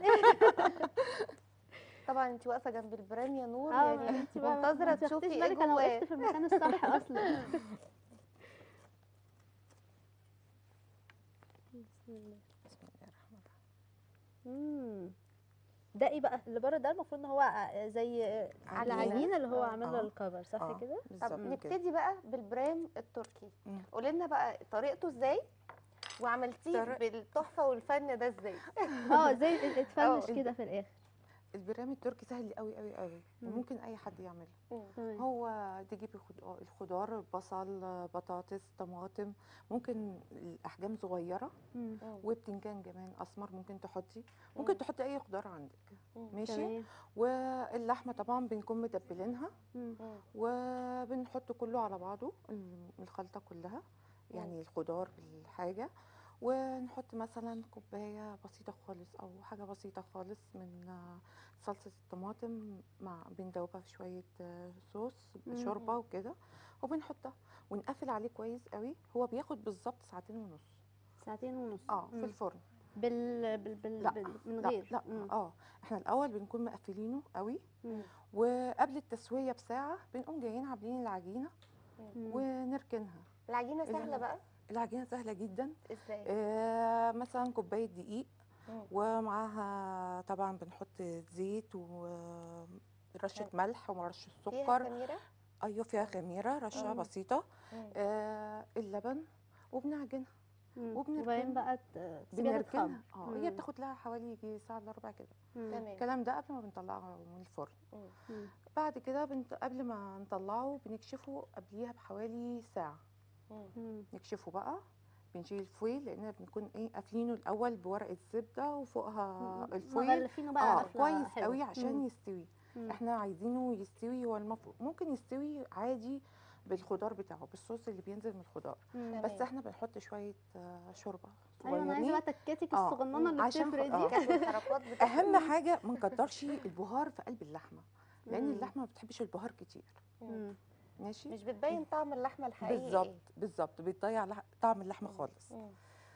طبعا انت واقفه جنب البرام يا نور اه يعني انت بقى منتظره ما تشوفي تاخديش ايه بالك انا جواه وقفت في المكان الصح اصلا بسم الله بسم الله الرحمن الرحيم مم. ده ايه بقى اللي بره ده المفروض ان هو ع- زي عجينة. العجينه اللي هو آه. عامل له آه. الكفر صح آه، كده طب بالظبط كده نبتدي بقى بالبرام التركي مم. قولي لنا بقى طريقته ازاي وعملتيه طريق- بالتحفه والفن ده ازاي اه زي اتفنش آه. كده في الاخر البرام التركي سهل قوي قوي قوي مم. وممكن اي حد يعمله تمام هو تجيبي خضار الخضار بصل بطاطس طماطم ممكن الاحجام صغيره مم. وبتنجان كمان اسمر ممكن تحطي ممكن مم. تحطي اي خضار عندك ماشي تمام واللحمه طبعا بنكون متبلينها مم. وبنحط كله على بعضه الم- الخلطه كلها يعني الخضار بالحاجه ونحط مثلا كوبايه بسيطه خالص او حاجه بسيطه خالص من آه، صلصه الطماطم مع بندوبها في شويه آه، صوص مم. شوربه وكده وبنحطها ونقفل عليه كويس قوي هو بياخد بالظبط ساعتين ونص ساعتين ونص اه في مم. الفرن بال... بال... بال... لا، بال... من لا غير لا مم. اه احنا الاول بنكون مقفلينه قوي مم. وقبل التسويه بساعه بنقوم جايين عاملين العجينه مم. ونركنها العجينه سهله اللي- بقى العجينه سهله جدا ازاي آه مثلا كوبايه دقيق مم. ومعاها طبعا بنحط زيت ورشه حلو. ملح ورشه فيها سكر خميره ايوه فيها خميره رشه مم. بسيطه مم. آه اللبن وبنعجنها مم. وبنركنها. وبعدين بقى ت- تسيبيها بنركنها تتخمر اه مم. هي بتاخد لها حوالي يجي ساعه الا ربع كده مم. تمام الكلام ده قبل ما بنطلعها من الفرن مم. مم. بعد كده بنت... قبل ما نطلعه بنكشفه قبليها بحوالي ساعه مم. مم. نكشفه بقى بنشيل الفويل لان بنكون ايه قافلينه الاول بورقه زبده وفوقها الفويل مغلفينه بقى اه قفلة كويس حلوة. قوي عشان مم. يستوي مم. احنا عايزينه يستوي هو المفروض ممكن يستوي عادي بالخضار بتاعه بالصوص اللي بينزل من الخضار مم. بس تمام. احنا بنحط شويه آه، شوربه ايوه انا عايزه بقى صغيرين تكاتك آه. الصغننه اللي عشان بتفرق خ- دي آه. كانت الحركات بتاعتك اهم حاجه ما نكترش البهار في قلب اللحمه لان مم. اللحمه ما بتحبش البهار كتير مم. ماشي مش بتبين طعم اللحمه الحقيقي بالظبط إيه. بالظبط بتضيع لح- طعم اللحمه مم. خالص مم.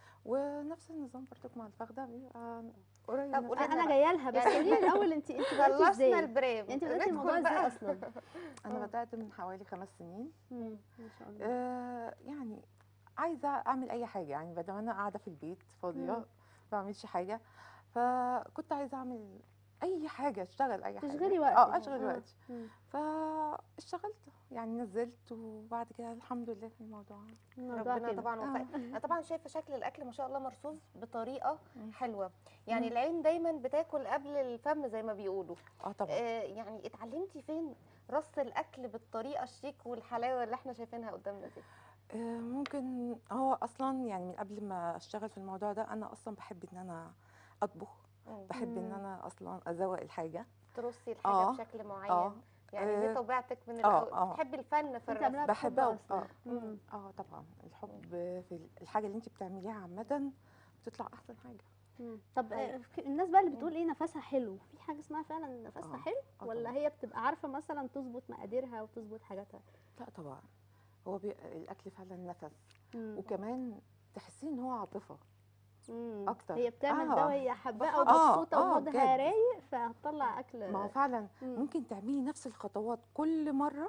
ونفس النظام برضك مع الفخده بيبقى قريب طب نفس قولي انا لنا انا بقى. جايه لها بس يعني- قولي لي الاول انت انت بداتي خلصنا ازاي البرام انت بداتي ندخل الموضوع ازاي بقى. اصلا انا آه. بدات من حوالي خمس سنين مم. ما شاء الله آه يعني عايزه اعمل اي حاجه يعني بدل ما انا قاعده في البيت فاضيه مم. ما بعملش حاجه فكنت عايزه اعمل اي حاجه اشتغل اي حاجه تشغلي وقتك. اه اشغل آه. وقتي مم. فاشتغلت يعني نزلت وبعد كده الحمد لله الموضوع الموضوع ربنا كده. طبعا آه. وفقك انا طبعا شايفه شكل الاكل ما شاء الله مرصوص بطريقه مم. حلوه يعني مم. العين دايما بتاكل قبل الفم زي ما بيقولوا اه طبعا آه يعني اتعلمتي فين رص الاكل بالطريقه الشيك والحلاوه اللي احنا شايفينها قدامنا دي آه، ممكن هو اصلا يعني من قبل ما اشتغل في الموضوع ده انا اصلا بحب ان انا اطبخ مم. بحب ان مم. انا اصلا ازوق الحاجه ترصي الحاجه آه. بشكل معين اه يعني دي آه. طبيعتك من آه، الاول آه. بتحبي الفن في انت عاملاها الرسم بحب بحبها اصلا اه مم. اه طبعا الحب في الحاجه اللي انت بتعمليها عامه بتطلع احسن حاجه مم. طب طيب. آه، في- الناس بقى اللي بتقول ايه نفسها حلو في حاجه اسمها فعلا نفسها آه. حلو آه ولا طبعاً. هي بتبقى عارفه مثلا تظبط مقاديرها وتظبط حاجاتها لا طبعا هو بي... الاكل فعلا نفس مم. وكمان تحسيه ان هو عاطفه مم. أكتر. هي بتعمل آه. ده وهي حباه آه، ومبسوطه آه، ومودها بجد. رايق فهتطلع اكل ما هو فعلا مم. ممكن تعملي نفس الخطوات كل مره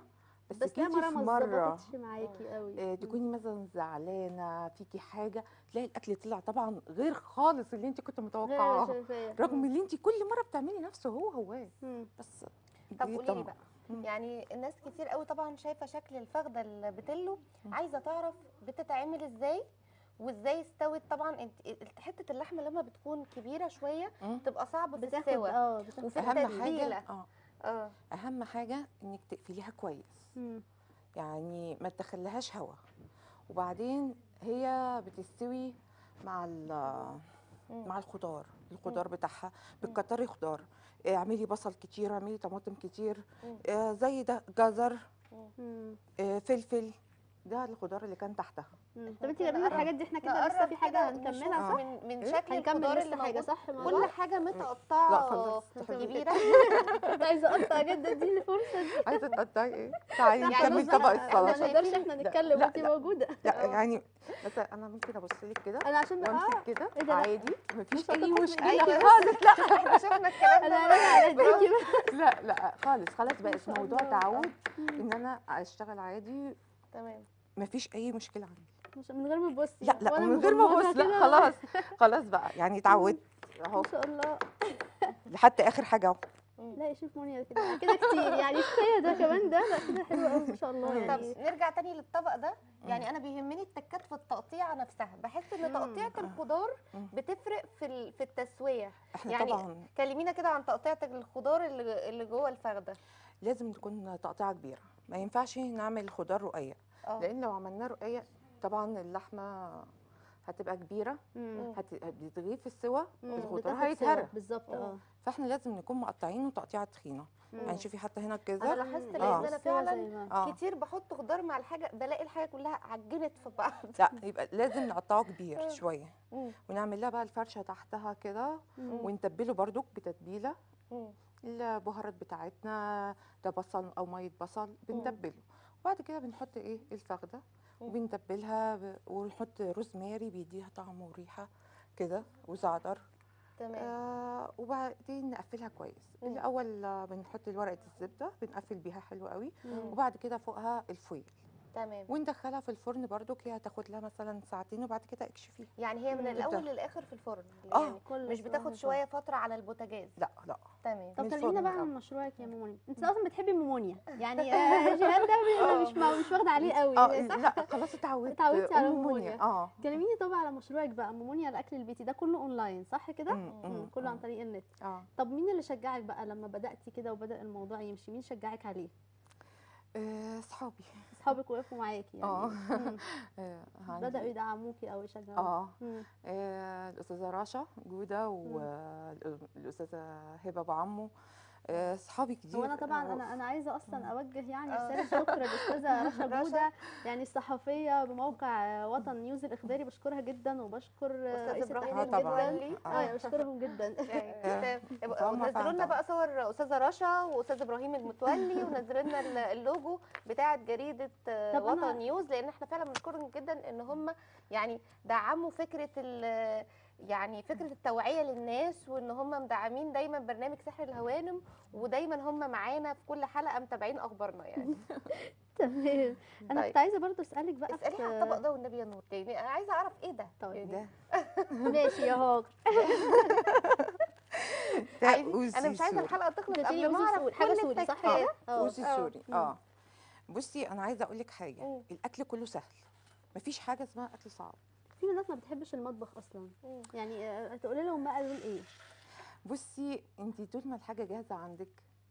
بس, بس لا جيتي مره في ما مره ظبطتش معاكي قوي آه، تكوني مثلا زعلانه فيكي حاجه تلاقي الاكل طلع طبعا غير خالص اللي انت كنت غير متوقعاه شايفاه رغم اللي انت كل مره بتعملي نفسه هو هو مم. بس طب دي قولي لي طبعاً. بقى مم. يعني الناس كتير قوي طبعا شايفه شكل الفخده البتلو مم. عايزه تعرف بتتعمل ازاي وازاي استوت طبعا انت حته اللحمه لما بتكون كبيره شويه مم. تبقى صعبه في بتاخد السوا اه بتاخد وفي اهم التتبيلة. حاجه اه اه اهم حاجه انك تقفليها كويس مم. يعني ما تدخلهاش هوا وبعدين هي بتستوي مع ال- مم. مع الخضار الخضار بتاعها بتكتري خضار آه، اعملي بصل كتير اعملي طماطم كتير مم. آه، زي ده جزر مم. آه، فلفل ده الخضار اللي كان تحتها مم. طب انت ممكن جايبين نقرب- الحاجات دي احنا كده لسه نقرب في حاجه كده هنكملها نشوف صح؟ من من إيه؟ شكل هنكمل الخضار لسه اللي حاجه موجود صح كل موضوع حاجه لا متقطعه خلاص كبيره كنت عايزه اقطع جدا اديني الفرصه دي عايزه تقطعي ايه تعالي يعني نكمل بص، طبق أنا- ما السلطه نقدرش احنا لا، نتكلم لا، وانت لا. موجوده لا يعني مثلا انا ممكن ابص لك كده انا عشان اه وامسك كده إيه ده؟ لا. عادي مفيش مش اي هتاخد مشكله بإيديكي خالص لا احنا شفنا الكلام انا ده راجعه على ايديكي بقى. لا لا خالص خلاص بقى شاء الموضوع الله. تعود ان انا اشتغل عادي تمام مفيش اي مشكله عندي مش من غير ما تبصي لا لا وأنا من غير ما مغمضة ابص لا كده. خلاص خلاص بقى يعني اتعودت اهو ما شاء الله لحد اخر حاجه اهو لا يا شيف منى كده كده كتير يعني كفايه ده كمان ده لا كده حلو قوي ما شاء الله طب يعني نرجع تاني للطبق ده يعني انا بيهمني التكات في التقطيع نفسها بحس ان مم. تقطيعه الخضار مم. بتفرق في ال- في التسويه احنا يعني طبعا كلمينا كده عن تقطيعه الخضار اللي اللي جوه الفخده لازم تكون تقطيعه كبيره ما ينفعش نعمل خضار رقيق اه لان لو عملناه رقيق طبعا اللحمه هتبقى كبيره مم. هت- هتغيب في السوا مم. الخضار بتاخد هيتهرى سوا. بالظبط اه فاحنا لازم نكون مقطعينه تقطيعه تخينه مم. يعني شوفي حتى هنا انا الجزر لاحظت آه. لان انا السوا فعلا زي ما- اه كتير بحط خضار مع الحاجه بلاقي الحاجه كلها عجنت في بعض لا يبقى لازم نقطعه كبير آه. شويه مم. ونعمل لها بقى الفرشه تحتها كده مم. ونتبله برضو بتتبيله مم. البهارات بتاعتنا ده بصل او ميه بصل بنتبله وبعد كده بنحط ايه الفخده مم. وبنتبلها ب... ونحط روزماري بيديها طعم وريحه كده وزعتر تمام آه وبعدين نقفلها كويس مم. الاول آه، بنحط ورقه الزبده بنقفل بيها حلو قوي مم. وبعد كده فوقها الفويل تمام وندخلها في الفرن برضو هي هتاخد لها مثلا ساعتين وبعد كده اكشفيها يعني هي من مم. الاول تبدأ. للاخر في الفرن آه. يعني كل مش بتاخد الصراحة شويه فتره على البوتاجاز لا لا تمام طب من كلمينا الفرن بقى الأول. عن مشروعك يا مامونيا انت اصلا بتحبي مامونيا يعني آه، جيهان ده مش مش مش واخده عليه قوي اه صح لا خلاص اتعودت اتعودتي على أم مامونيا. منيا. اه كلميني طبعا على مشروعك بقى مامونيا الاكل البيتي ده كله اونلاين صح كده مم، مم، مم، كله عن مم. طريق النت اه طب مين اللي شجعك بقى لما بداتي كده وبدا الموضوع يمشي مين شجعك عليه آه، صحابي اصحابك وقفوا معاكي يعني اه مم. آه، عندي- بداوا يدعموكي او يشجعوكي اه مم. آه، الاستاذه راشا جوده والاستاذه هبه ابو عمو آه، صحابي كتير هو انا طبعا آه، انا انا عايزه اصلا اوجه يعني آه. رساله شكر للاستاذه رشا رشا. جوده يعني الصحفيه بموقع آه، وطن نيوز الاخباري بشكرها جدا وبشكر آه، استاذ رئيس ابراهيم التحرير طبعاً. جدا المتولي اه يعني بشكرهم جدا يعني تمام. طبعاً ونزلوا فعلاً لنا طبعاً. بقى صور استاذه رشا واستاذ ابراهيم المتولي ونزلوا لنا ال- اللوجو بتاعه جريده آه، طب أنا- وطن نيوز لان احنا فعلا بنشكرهم جدا ان هم يعني دعموا فكره ال- يعني فكره التوعيه للناس وان هم مدعمين دايما برنامج سحر الهوانم ودايما هم معانا في كل حلقه متابعين اخبارنا يعني تمام انا طيب. كنت عايزه برضو اسالك بقى اسالي في- على الطبق ده والنبي يا نور يعني انا عايزه اعرف ايه ده طيب ده ماشي يا هاجر ده عايز- أوزي انا مش عايزه سوري. الحلقه تخلص ده في قبل ما أوزي اعرف سوري، حاجة كل سوري، صح التكات كده؟ اه أوزي آه. سوري مم. اه بصي انا عايزه اقول لك حاجه مم. الاكل كله سهل مفيش حاجه اسمها اكل صعب في ناس ما بتحبش المطبخ اصلا مم. يعني آه، تقولي لهم بقى دول ايه بصي انت طول ما الحاجه جاهزه عندك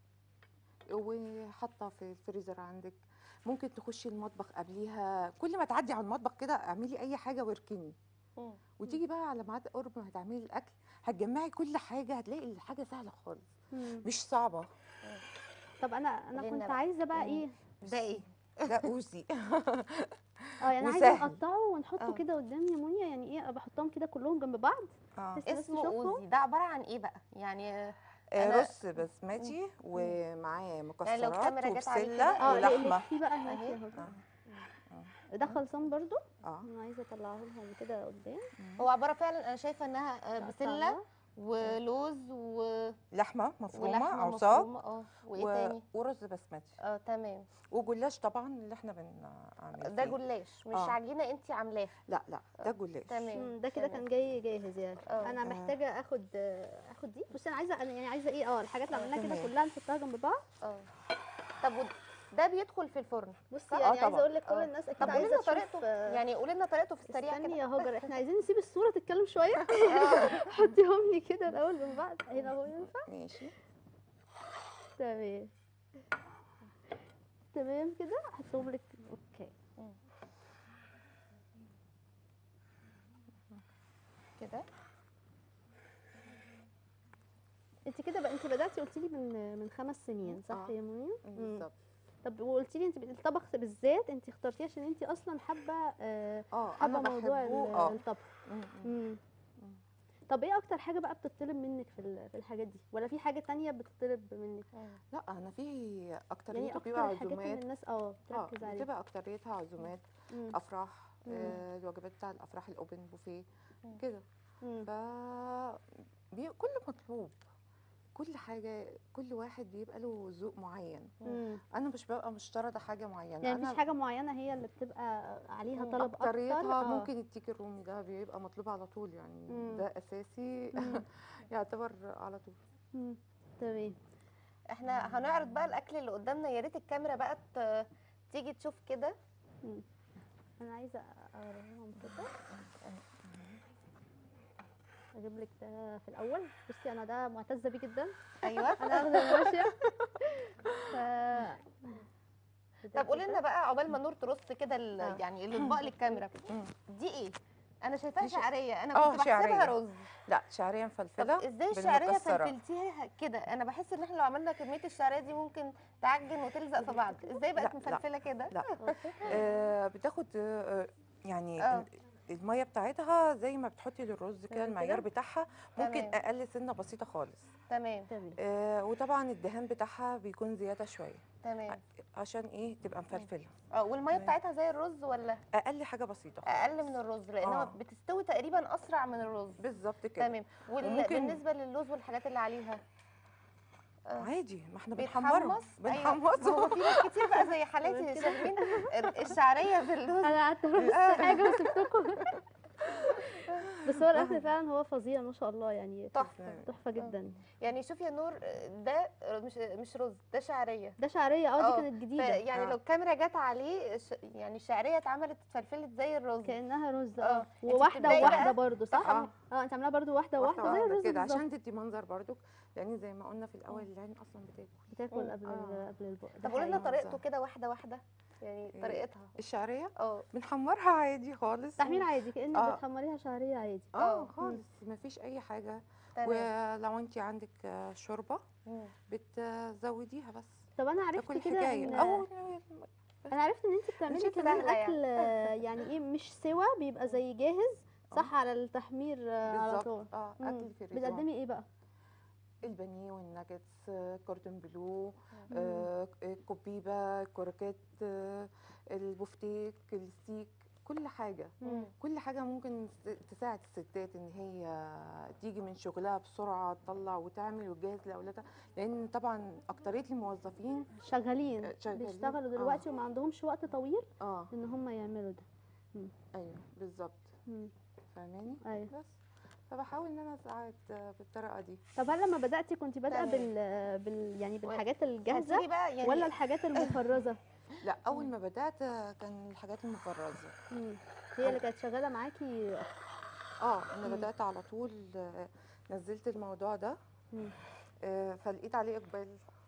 وحاطه في الفريزر عندك ممكن تخشي المطبخ قبليها كل ما تعدي على المطبخ كده اعملي اي حاجه واركني مم. وتيجي بقى على ميعاد قرب ما هتعملي الاكل هتجمعي كل حاجه هتلاقي الحاجه سهله خالص مم. مش صعبه طب انا انا قولي لنا كنت بقى. عايزه بقى مم. ايه ده ايه ده اوزي اه يعني عايزه وسهل. اقطعه ونحطه آه. كده قدامي يا منيا يعني ايه بحطهم كده كلهم جنب بعض اه بس بس اسمه شوفوا. اوزي ده عباره عن ايه بقى يعني آه، أنا- رز بسمتي ومعاه مكسرات الكاميرا جت عليه وبسله كده. اه ولحمه في بقى هناك أهي. يا هاجر. آه. ده خلصان برضو اه انا عايزه اطلعه لهم كده قدام هو عباره فعلا انا شايفه انها آه، بسله أقطعها. ولوز و... لحمه مفرومه ولحمه او صاج مفرومه اه وايه و- تاني ورز بسمتي اه تمام وجلاش طبعا اللي احنا بنعمل ده فيه. جلاش مش آه. عجينه انت عاملاها لا لا ده جلاش تمام مم، ده كده تمام. كان جاي جاهز يعني اه. انا آه. محتاجه اخد آه، اخد دي بصي انا عايزه أنا يعني عايزه ايه اه الحاجات اللي اه. عملناها كده تمام. كلها نحطها جنب بعض اه طب ود- ده بيدخل في الفرن بصي اه يعني عايزه طبعا. اقول لك كل اه. الناس اكيد طب قولي عايزه لنا تشوف طريقته آه، يعني قولي لنا طريقته في السريع استني كده يا هاجر احنا عايزين نسيب الصوره تتكلم شويه اه. حطيهم لي كده الاول من بعض هنا هو ينفع ماشي تمام تمام كده احطهم لك اوكي كده انت كده بقى انت بداتي قلتي لي من من خمس سنين صح اه. يا منى مم. بالظبط طب وقلتي لي انت الطبخ بالذات انت اخترتيه عشان انت اصلا حابه آه، اه حابه انا موضوع بحبه ال- اه الطبخ م- م. مم. مم. طب ايه اكتر حاجه بقى بتطلب منك في ال- في الحاجات دي ولا في حاجه تانية بتطلب منك لا انا في يعني اكتريته اكتر بيبقى الحاجات اللي عزومات الناس اه اه بتركز عليها بتبقى اكتريتها عزومات مم. افراح مم. آه الوجبات بتاع الافراح الاوبن بوفيه مم. كده مم. ف بي- كل مطلوب كل حاجه كل واحد بيبقى له ذوق معين مم. انا مش ببقى مشترطه حاجه معينه يعني انا مفيش حاجه معينه هي اللي بتبقى عليها مم، طلب اكتر اكتريتها آه. ممكن التيك الرومي ده بيبقى مطلوب على طول يعني مم. ده اساسي مم. يعتبر على طول مم. تمام احنا هنعرض بقى الاكل اللي قدامنا يا ريت الكاميرا بقى ت- تيجي تشوف كده مم. انا عايزه اوريهم كده اجيب لك ده في الاول بصي انا ده معتزه بيه جدا ايوه انا اخد الماشيه ف طب قولي لنا بقى عقبال ما نور ترص كده ال- آه. يعني الاطباق للكاميرا مم. دي ايه انا شايفاها دي ش- شعريه انا آه، كنت بحسبها شعرية. رز لا شعريه طب مفلفله ازاي الشعريه بالمكسرة. فلفلتيها كده انا بحس ان احنا لو عملنا كميه الشعريه دي ممكن تعجن وتلزق في بعض ازاي بقت لا، لا. مفلفله كده لا آه بتاخد آه يعني آه. ال- الميه بتاعتها زي ما بتحطي للرز كده كده؟ المعيار بتاعها ممكن تمام. اقل سنه بسيطه خالص تمام تمام آه وطبعا الدهان بتاعها بيكون زياده شويه تمام عشان ايه تبقى مفلفله اه والميه تمام. بتاعتها زي الرز ولا اقل حاجه بسيطه خالص. اقل من الرز لانها آه. بتستوي تقريبا اسرع من الرز بالظبط كده تمام وال... وممكن- بالنسبه للوز والحاجات اللي عليها آه. عادي ما احنا بنحمره بيتحمص أيوة. بنحمصه ما هو في ناس كتير بقى زي حالاتي كده. شايفين الشعريه في اللوز انا قعدت ارص حاجه وسبتكم بس هو الاكل فعلا هو فظيع ما شاء الله يعني تحفه تحفه جدا يعني شوفي يا نور ده مش مش رز ده شعريه ده شعريه اه آه، دي كانت جديده يعني آه. لو الكاميرا جت عليه ش- يعني الشعريه اتعملت اتفلفلت زي الرز كانها رز آه. اه أنت وواحده بتبدأي وواحده بقى برضو صح آه. اه انت عاملاها برضو واحده واحده وواحده زي واحده الرز كده بالظبط عشان تدي منظر برضو لان زي ما قلنا في الاول العين اصلا بتاكل بتاكل مم. قبل آه. ال- قبل البق طب قولي لنا حقيقي. طريقته كده واحده واحده يعني إيه. طريقتها الشعريه اه بنحمرها عادي خالص تحمير عادي كانك آه. بتحمريها شعريه عادي آه. اه خالص ما فيش اي حاجه تمام ولو انت عندك آه، شوربه مم. بتزوديها بس طب انا ده عرفت كل كده حكايه ان او انا عرفت ان انت بتعملي شوفي كمان سهلة يعني. اكل آه، يعني ايه مش سوا بيبقى زي جاهز صح على التحمير آه، على طول بالظبط اه مم. اكل في الريزوان بتقدمي ايه بقى البانيه والناجتس آه، كوردون بلو مم. آه، الكوبيبه الكروكيت آه، البفتيك الستيك كل حاجه مم. كل حاجه ممكن ت- تساعد الستات ان هي تيجي من شغلها بسرعه تطلع وتعمل وتجهز لاولادها لان طبعا اكتريه الموظفين شغالين آه، شغالين. بيشتغلوا آه. دلوقتي وما عندهمش وقت طويل اه ان هم يعملوا ده ايوه بالظبط مم. فاهماني ايوه بس فبحاول ان انا اساعد آه، بالطريقه دي طب هل لما بداتي كنت بادئه تمام. بال... بال يعني بالحاجات الجاهزه هتيجي بقى يعني ولا الحاجات المفرزه لا اول ما بدات آه، كان الحاجات المفرزه مم. هي اللي كانت شغاله معاكي أكتر. اه انا مم. بدات على طول آه، نزلت الموضوع ده مم. آه، فلقيت عليه اقبال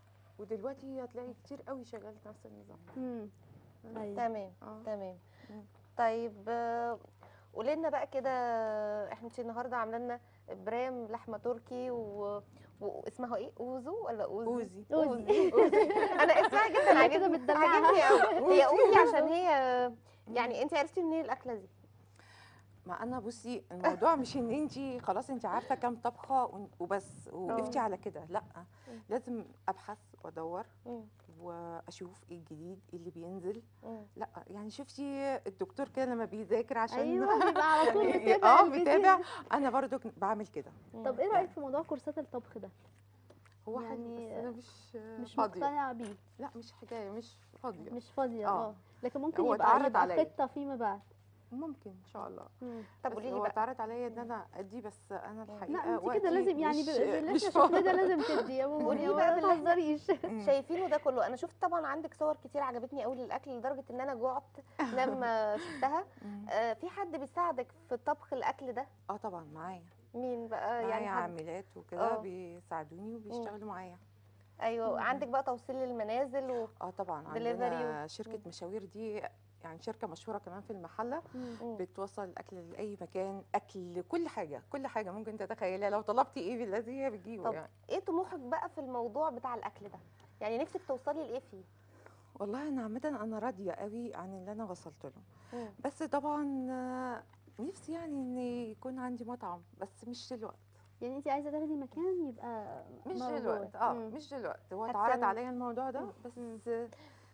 ودلوقتي هتلاقي كتير قوي شغال نفس النظام مم. ايوه تمام اه تمام مم. طيب آه، قولي لنا بقى كده احنا انت النهارده عامله لنا برام لحمه تركي و... واسمها ايه اوزو ولا اوزي اوزي أوزي. اوزي انا اسمها جدا أنا كده عاجبني بتدلعها. عاجبني قوي هي اوزي عشان هي يعني انت عرفتي منين الاكله دي ما انا بصي الموضوع مش ان انت خلاص انت عارفه كام طبخه ون- وبس وقفتي على كده لا لازم ابحث وادور مم. واشوف ايه الجديد ايه اللي بينزل مم. لا يعني شفتي الدكتور كده لما بيذاكر عشان ايوه بيبقى على طول يعني متابع اه الفيديو. متابع انا برضو كن- بعمل كده طب ايه رايك في موضوع كورسات الطبخ ده هو حلو يعني بس انا مش مش فاضيه مقتنعه بيه لا مش حكايه مش فاضيه مش فاضيه آه. اه لكن ممكن هو يبقى اتعرض يبقى عليا. خطه فيما بعد ممكن ان شاء الله مم. طب بس قولي لي هو بقى اتعرض عليا ان انا ادي بس انا الحقيقه لا انت وقتي كده لازم يعني مش ب- باللي مش احنا شفناه ده فاضي. لازم تدي يا ماما قولي يا لي بقى ما باللي تهزريش مم. شايفينه ده كله انا شفت طبعا عندك صور كتير عجبتني قوي للاكل لدرجه ان انا جوعت لما شفتها مم. آه في حد بيساعدك في طبخ الاكل ده اه طبعا معايا مين بقى معايا يعني حد عاملات وكده آه. بيساعدوني وبيشتغلوا معايا ايوه عندك بقى توصيل للمنازل و... اه طبعا Delivery عندنا و- شركه مشاوير دي يعني شركه مشهوره كمان في المحله مم. بتوصل الاكل لاي مكان اكل كل حاجه كل حاجه ممكن تتخيلها لو طلبتي ايه بالذي هي بتجيبه طب يعني ايه طموحك بقى في الموضوع بتاع الاكل ده يعني نفسك توصلي لايه فيه والله انا عامه انا راضيه قوي عن اللي انا وصلت له مم. بس طبعا آه، نفسي يعني ان يكون عندي مطعم بس مش دلوقتي يعني انت عايزه تاخدي مكان يبقى مش موجود. دلوقتي اه مم. مش دلوقتي هو هتسمي- اتعرض عليا الموضوع ده مم. بس مم. آه،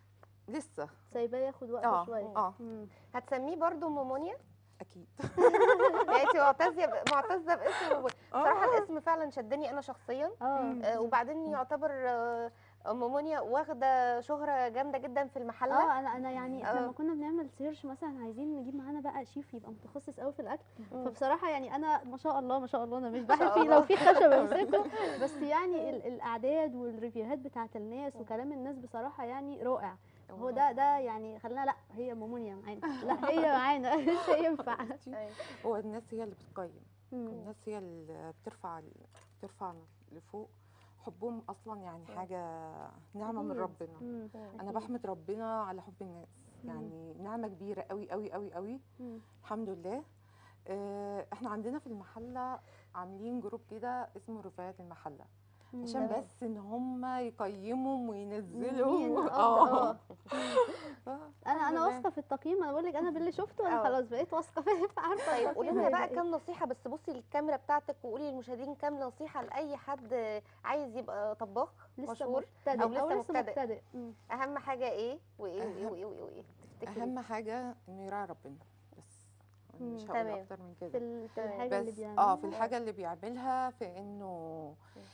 لسه سايباه ياخد وقت اه شويه اه مم. هتسميه برضو مومونيا اكيد يعني انت معتزه ب- معتزه باسم مومونيا صراحه آه. الاسم فعلا شدني انا شخصيا اه آه، وبعدين يعتبر آه، مومونيا واخده شهره جامده جدا في المحله اه انا انا يعني آه. لما كنا بنعمل سيرش مثلا عايزين نجيب معانا بقى شيف يبقى متخصص قوي في الاكل مم. فبصراحه يعني انا ما شاء الله ما شاء الله انا مش شاء بحب فيه الله. لو في خشب امسكه بس يعني ال- الاعداد والريفيوهات بتاعت الناس وكلام الناس بصراحه يعني رائع هو ده ده يعني خلينا لا هي مومونيا معانا لا هي معانا مش هينفع أيوة. هو الناس هي اللي بتقيم مم. الناس هي اللي بترفع بترفعنا لفوق حبهم اصلا يعني حاجه نعمه من أكيد. ربنا مم. انا بحمد ربنا على حب الناس يعني نعمه كبيره قوي قوي قوي قوي مم. الحمد لله آه، احنا عندنا في المحله عاملين جروب كده اسمه رفايات المحله مم. عشان تمام. بس ان هم يقيموا مين وينزلوا أفضل- اه اه ف- انا الحمد انا لله. واثقه في التقييم انا بقول لك انا باللي شفته انا اه. خلاص بقيت واثقه فيه عارفه طيب التقييم قولي لنا هيبقى بقى إيه. كام نصيحه بس بصي للكاميرا بتاعتك وقولي للمشاهدين كام نصيحه لاي حد عايز يبقى طباخ لسه مشهور مبتدئ أو لسه لسه مبتدئ. مبتدئ مم. اهم حاجه ايه وايه وايه أهم- وايه وايه, وإيه؟ تفتكري اهم حاجه انه يراعي ربنا بس أنا مم، مش هقول تمام. اكتر من في كده ال- في تمام. الحاجه اللي بس بيعملها اه في الحاجه اللي بيعملها في انه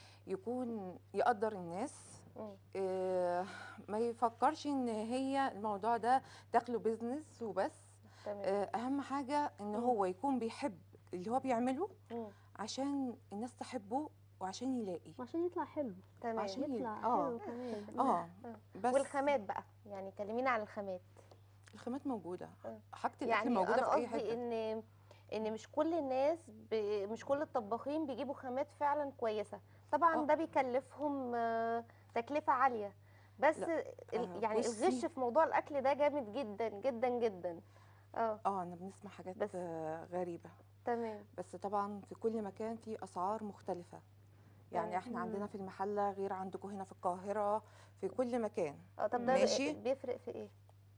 يكون يقدر الناس مم. آه، ما يفكرش ان هي الموضوع ده دخله بيزنس وبس تمام آه، اهم حاجه ان مم. هو يكون بيحب اللي هو بيعمله مم. عشان الناس تحبه وعشان يلاقي عشان يطلع حلو تمام عشان يطلع آه. حلو كمان اه بس والخامات بقى يعني كلمينا عن الخامات الخامات موجوده آه. حاجه الاكل يعني موجوده انا في اي قصدي حته ان ان مش كل الناس ب... مش كل الطباخين بيجيبوا خامات فعلا كويسه طبعا آه. ده بيكلفهم آه، تكلفه عاليه بس لا، ال... آه، يعني بصي. الغش في موضوع الاكل ده جامد جدا جدا جدا اه اه انا بنسمع حاجات بس- آه، غريبه تمام بس طبعا في كل مكان في اسعار مختلفه يعني تمام. احنا عندنا في المحله غير عندكم هنا في القاهره في كل مكان اه طب ده ماشي. بيفرق في ايه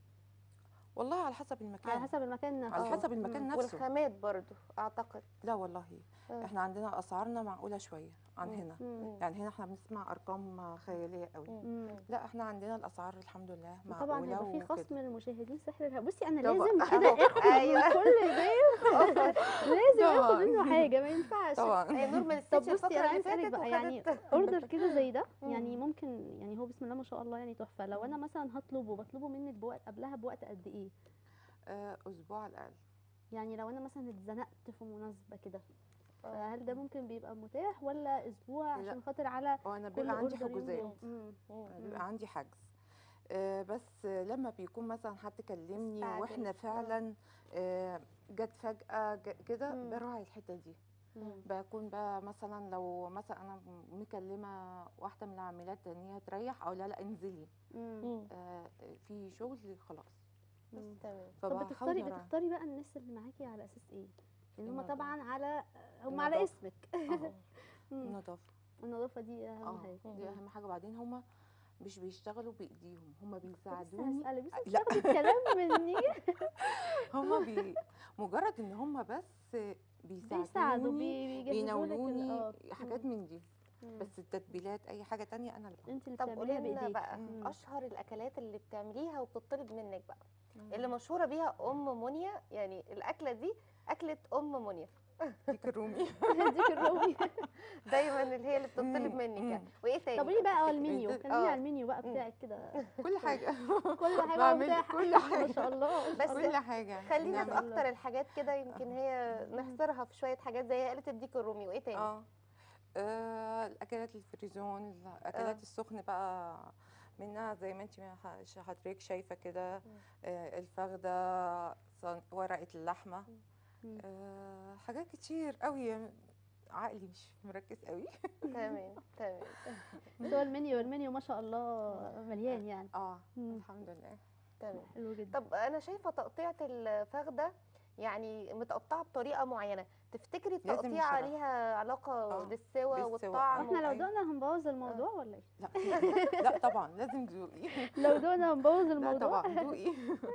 والله على حسب المكان على حسب المكان نفسه على آه. حسب المكان مم. نفسه والخامات برضو اعتقد لا والله آه. احنا عندنا اسعارنا معقوله شويه عن مم. هنا مم. يعني هنا احنا بنسمع ارقام خياليه قوي مم. لا احنا عندنا الاسعار الحمد لله معقوله وطبعا هيبقى في وكده. خصم للمشاهدين سحر الهوا بصي انا طبعا. لازم كده أهو. اخد أيوة. من كل ضيف لازم اخد طبعا. منه حاجه ما ينفعش طبعا هي نور من طب الست بصي انا الفتره عايز اللي اسالك فاتت بقى يعني وخدت اوردر كده زي ده يعني مم. ممكن يعني هو بسم الله ما شاء الله يعني تحفه لو انا مثلا هطلبه بطلبه منك بوقت قبلها بوقت قد ايه آه اسبوع على الاقل يعني لو انا مثلا اتزنقت في مناسبه كده آه. فهل ده ممكن بيبقى متاح ولا اسبوع لا. عشان خاطر على وانا كل بيبقى عندي اوردر يوم حجوزات يوم مم. مم. بيبقى عندي حجز آه، بس لما بيكون مثلا حد كلمني استعجل. واحنا آه. فعلا آه، جت فجأة ج- كده مم. براعي الحتة دي مم. بكون بقى مثلا لو مثلا انا مكلمة واحدة من العاملات ان هي تريح او لا لا انزلي مم. مم. آه، في شغل خلاص مم. تمام طب فبحاول بتختاري أراعي. بتختاري بقى الناس اللي معاكي على اساس ايه؟ ان هم النظافة. طبعا على هم على النظافة. اسمك اه مم. النظافة النظافه دي اهم اه حاجه دي اهم حاجة وبعدين هما مش بيشتغلوا بايديهم هم لسه بيساعدوني هسألك بس لا. بتاخدي الكلام مني هم بي مجرد ان هم بس بيساعدوا بيساعدوني بي- بيجهزوا لك ال- بيناولوني اه حاجات من دي مم. بس التتبيلات اي حاجه تانية انا اللي بعملها. انت اللي طب بتعمليها قولي لنا بايديك بقى مم. اشهر الاكلات اللي بتعمليها وبتطلب منك بقى اللي مشهوره بيها ام منيا يعني الاكله دي اكله ام منيا ديك الرومي ديك الرومي دايما اللي هي اللي بتطلب مم، منك مم. يعني وايه تاني طب قولي بقى المنيو آه. كلميني على المنيو بقى بتاعك كده كل حاجه كل حاجه بعمل وبتاع كل ما حاجه شاء الله بس كل حاجه خلينا في بنعمل- اكتر الحاجات كده يمكن هي نحصرها في شويه حاجات زي قالت الديك الرومي وايه تاني اه آه، الاكلات الفريزون الاكلات آه. السخن بقى منها زي ما انت حضرتك شايفه كده آه، الفخده صن- ورقه اللحمه مم. آه، حاجات كتير قوي عقلي مش مركز قوي تمام تمام بس هو المنيو المنيو ما شاء الله مليان يعني اه مم. الحمد لله تمام حلو جدا طب انا شايفه تقطيعه الفخده يعني متقطعه بطريقه معينه تفتكري لازم التقطيعه نشرح. ليها علاقه آه، بالسوا بالسوا. والطعم احنا لو أيوة. دوقنا هنبوظ الموضوع ولا ايه لا لا طبعا لازم تدوقي لو دوقنا هنبوظ لا الموضوع طبعا دوقي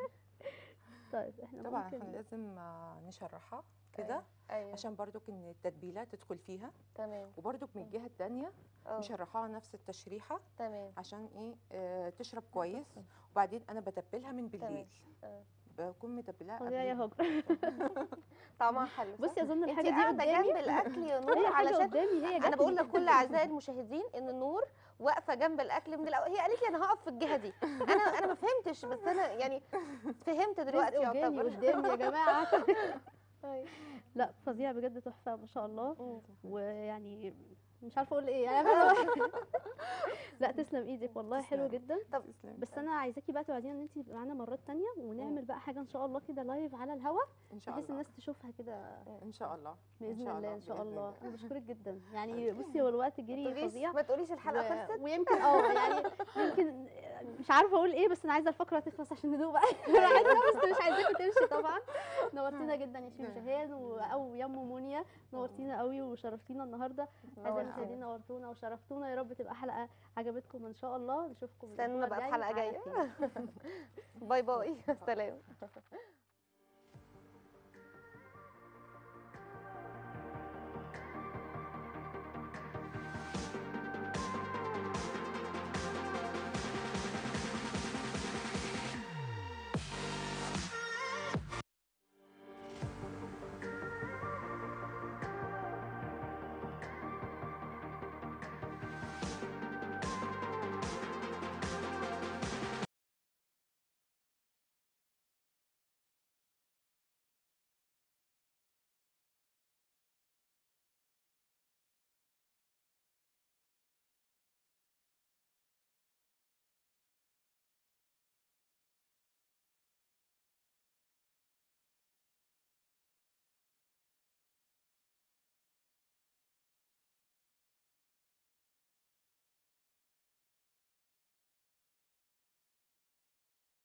طيب احنا طبعا احنا ممكن لازم آه، نشرحها كده ايوه, أيوة. عشان برضو ان التتبيله تدخل فيها تمام وبرضو من الجهه الثانيه اه مشرحاها نفس التشريحه تمام عشان ايه آه تشرب كويس وبعدين انا بتبلها من بالليل آه. بكون متبلاها فظيع يا قبل هاجر طعمها حلو صح؟ بصي اظن انت الحاجه دي قاعده قدامي جنب الاكل يا نور هي حاجه علشان قدامي هي انا جاتلي. بقول لكل اعزائي المشاهدين ان نور واقفه جنب الاكل من الاول هي قالت لي انا هقف في الجهه دي انا انا ما فهمتش بس انا يعني فهمت دلوقتي رزق قدامي يعتبر قدامي يا جماعه أيوة. لا فظيع بجد تحفه ما شاء الله مم. ويعني مش عارفه اقول ايه يعني عارفة- لا تسلم ايدك والله حلو تسلم. جدا تسلمي. بس انا عايزاكي بقى توعدينا ان انت تبقي معانا مرات تانية ونعمل بقى حاجه ان شاء الله كده لايف على الهوا ان شاء بحيث الله الناس تشوفها كده ان شاء الله باذن الله ان شاء بإذن الله انا بشكرك جدا يعني بصي هو الوقت جري تقوليش فظيع ما تقوليش الحلقه و- خلصت ويمكن اه يعني يمكن مش عارفه اقول ايه بس انا عايزه الفقره تخلص عشان ندوق بقى براحتنا بس مش عايزاكي تمشي طبعا نورتينا جدا يا شيف جهاد و- او يا ام منيا نورتينا قوي وشرفتينا النهارده اعزائي نورتينا. المشاهدين نورتونا وشرفتونا يا رب تبقى حلقه عجبتكم ان شاء الله نشوفكم استنونا الأسبوع بقى في الجاي حلقه على جايه خير. باي باي سلام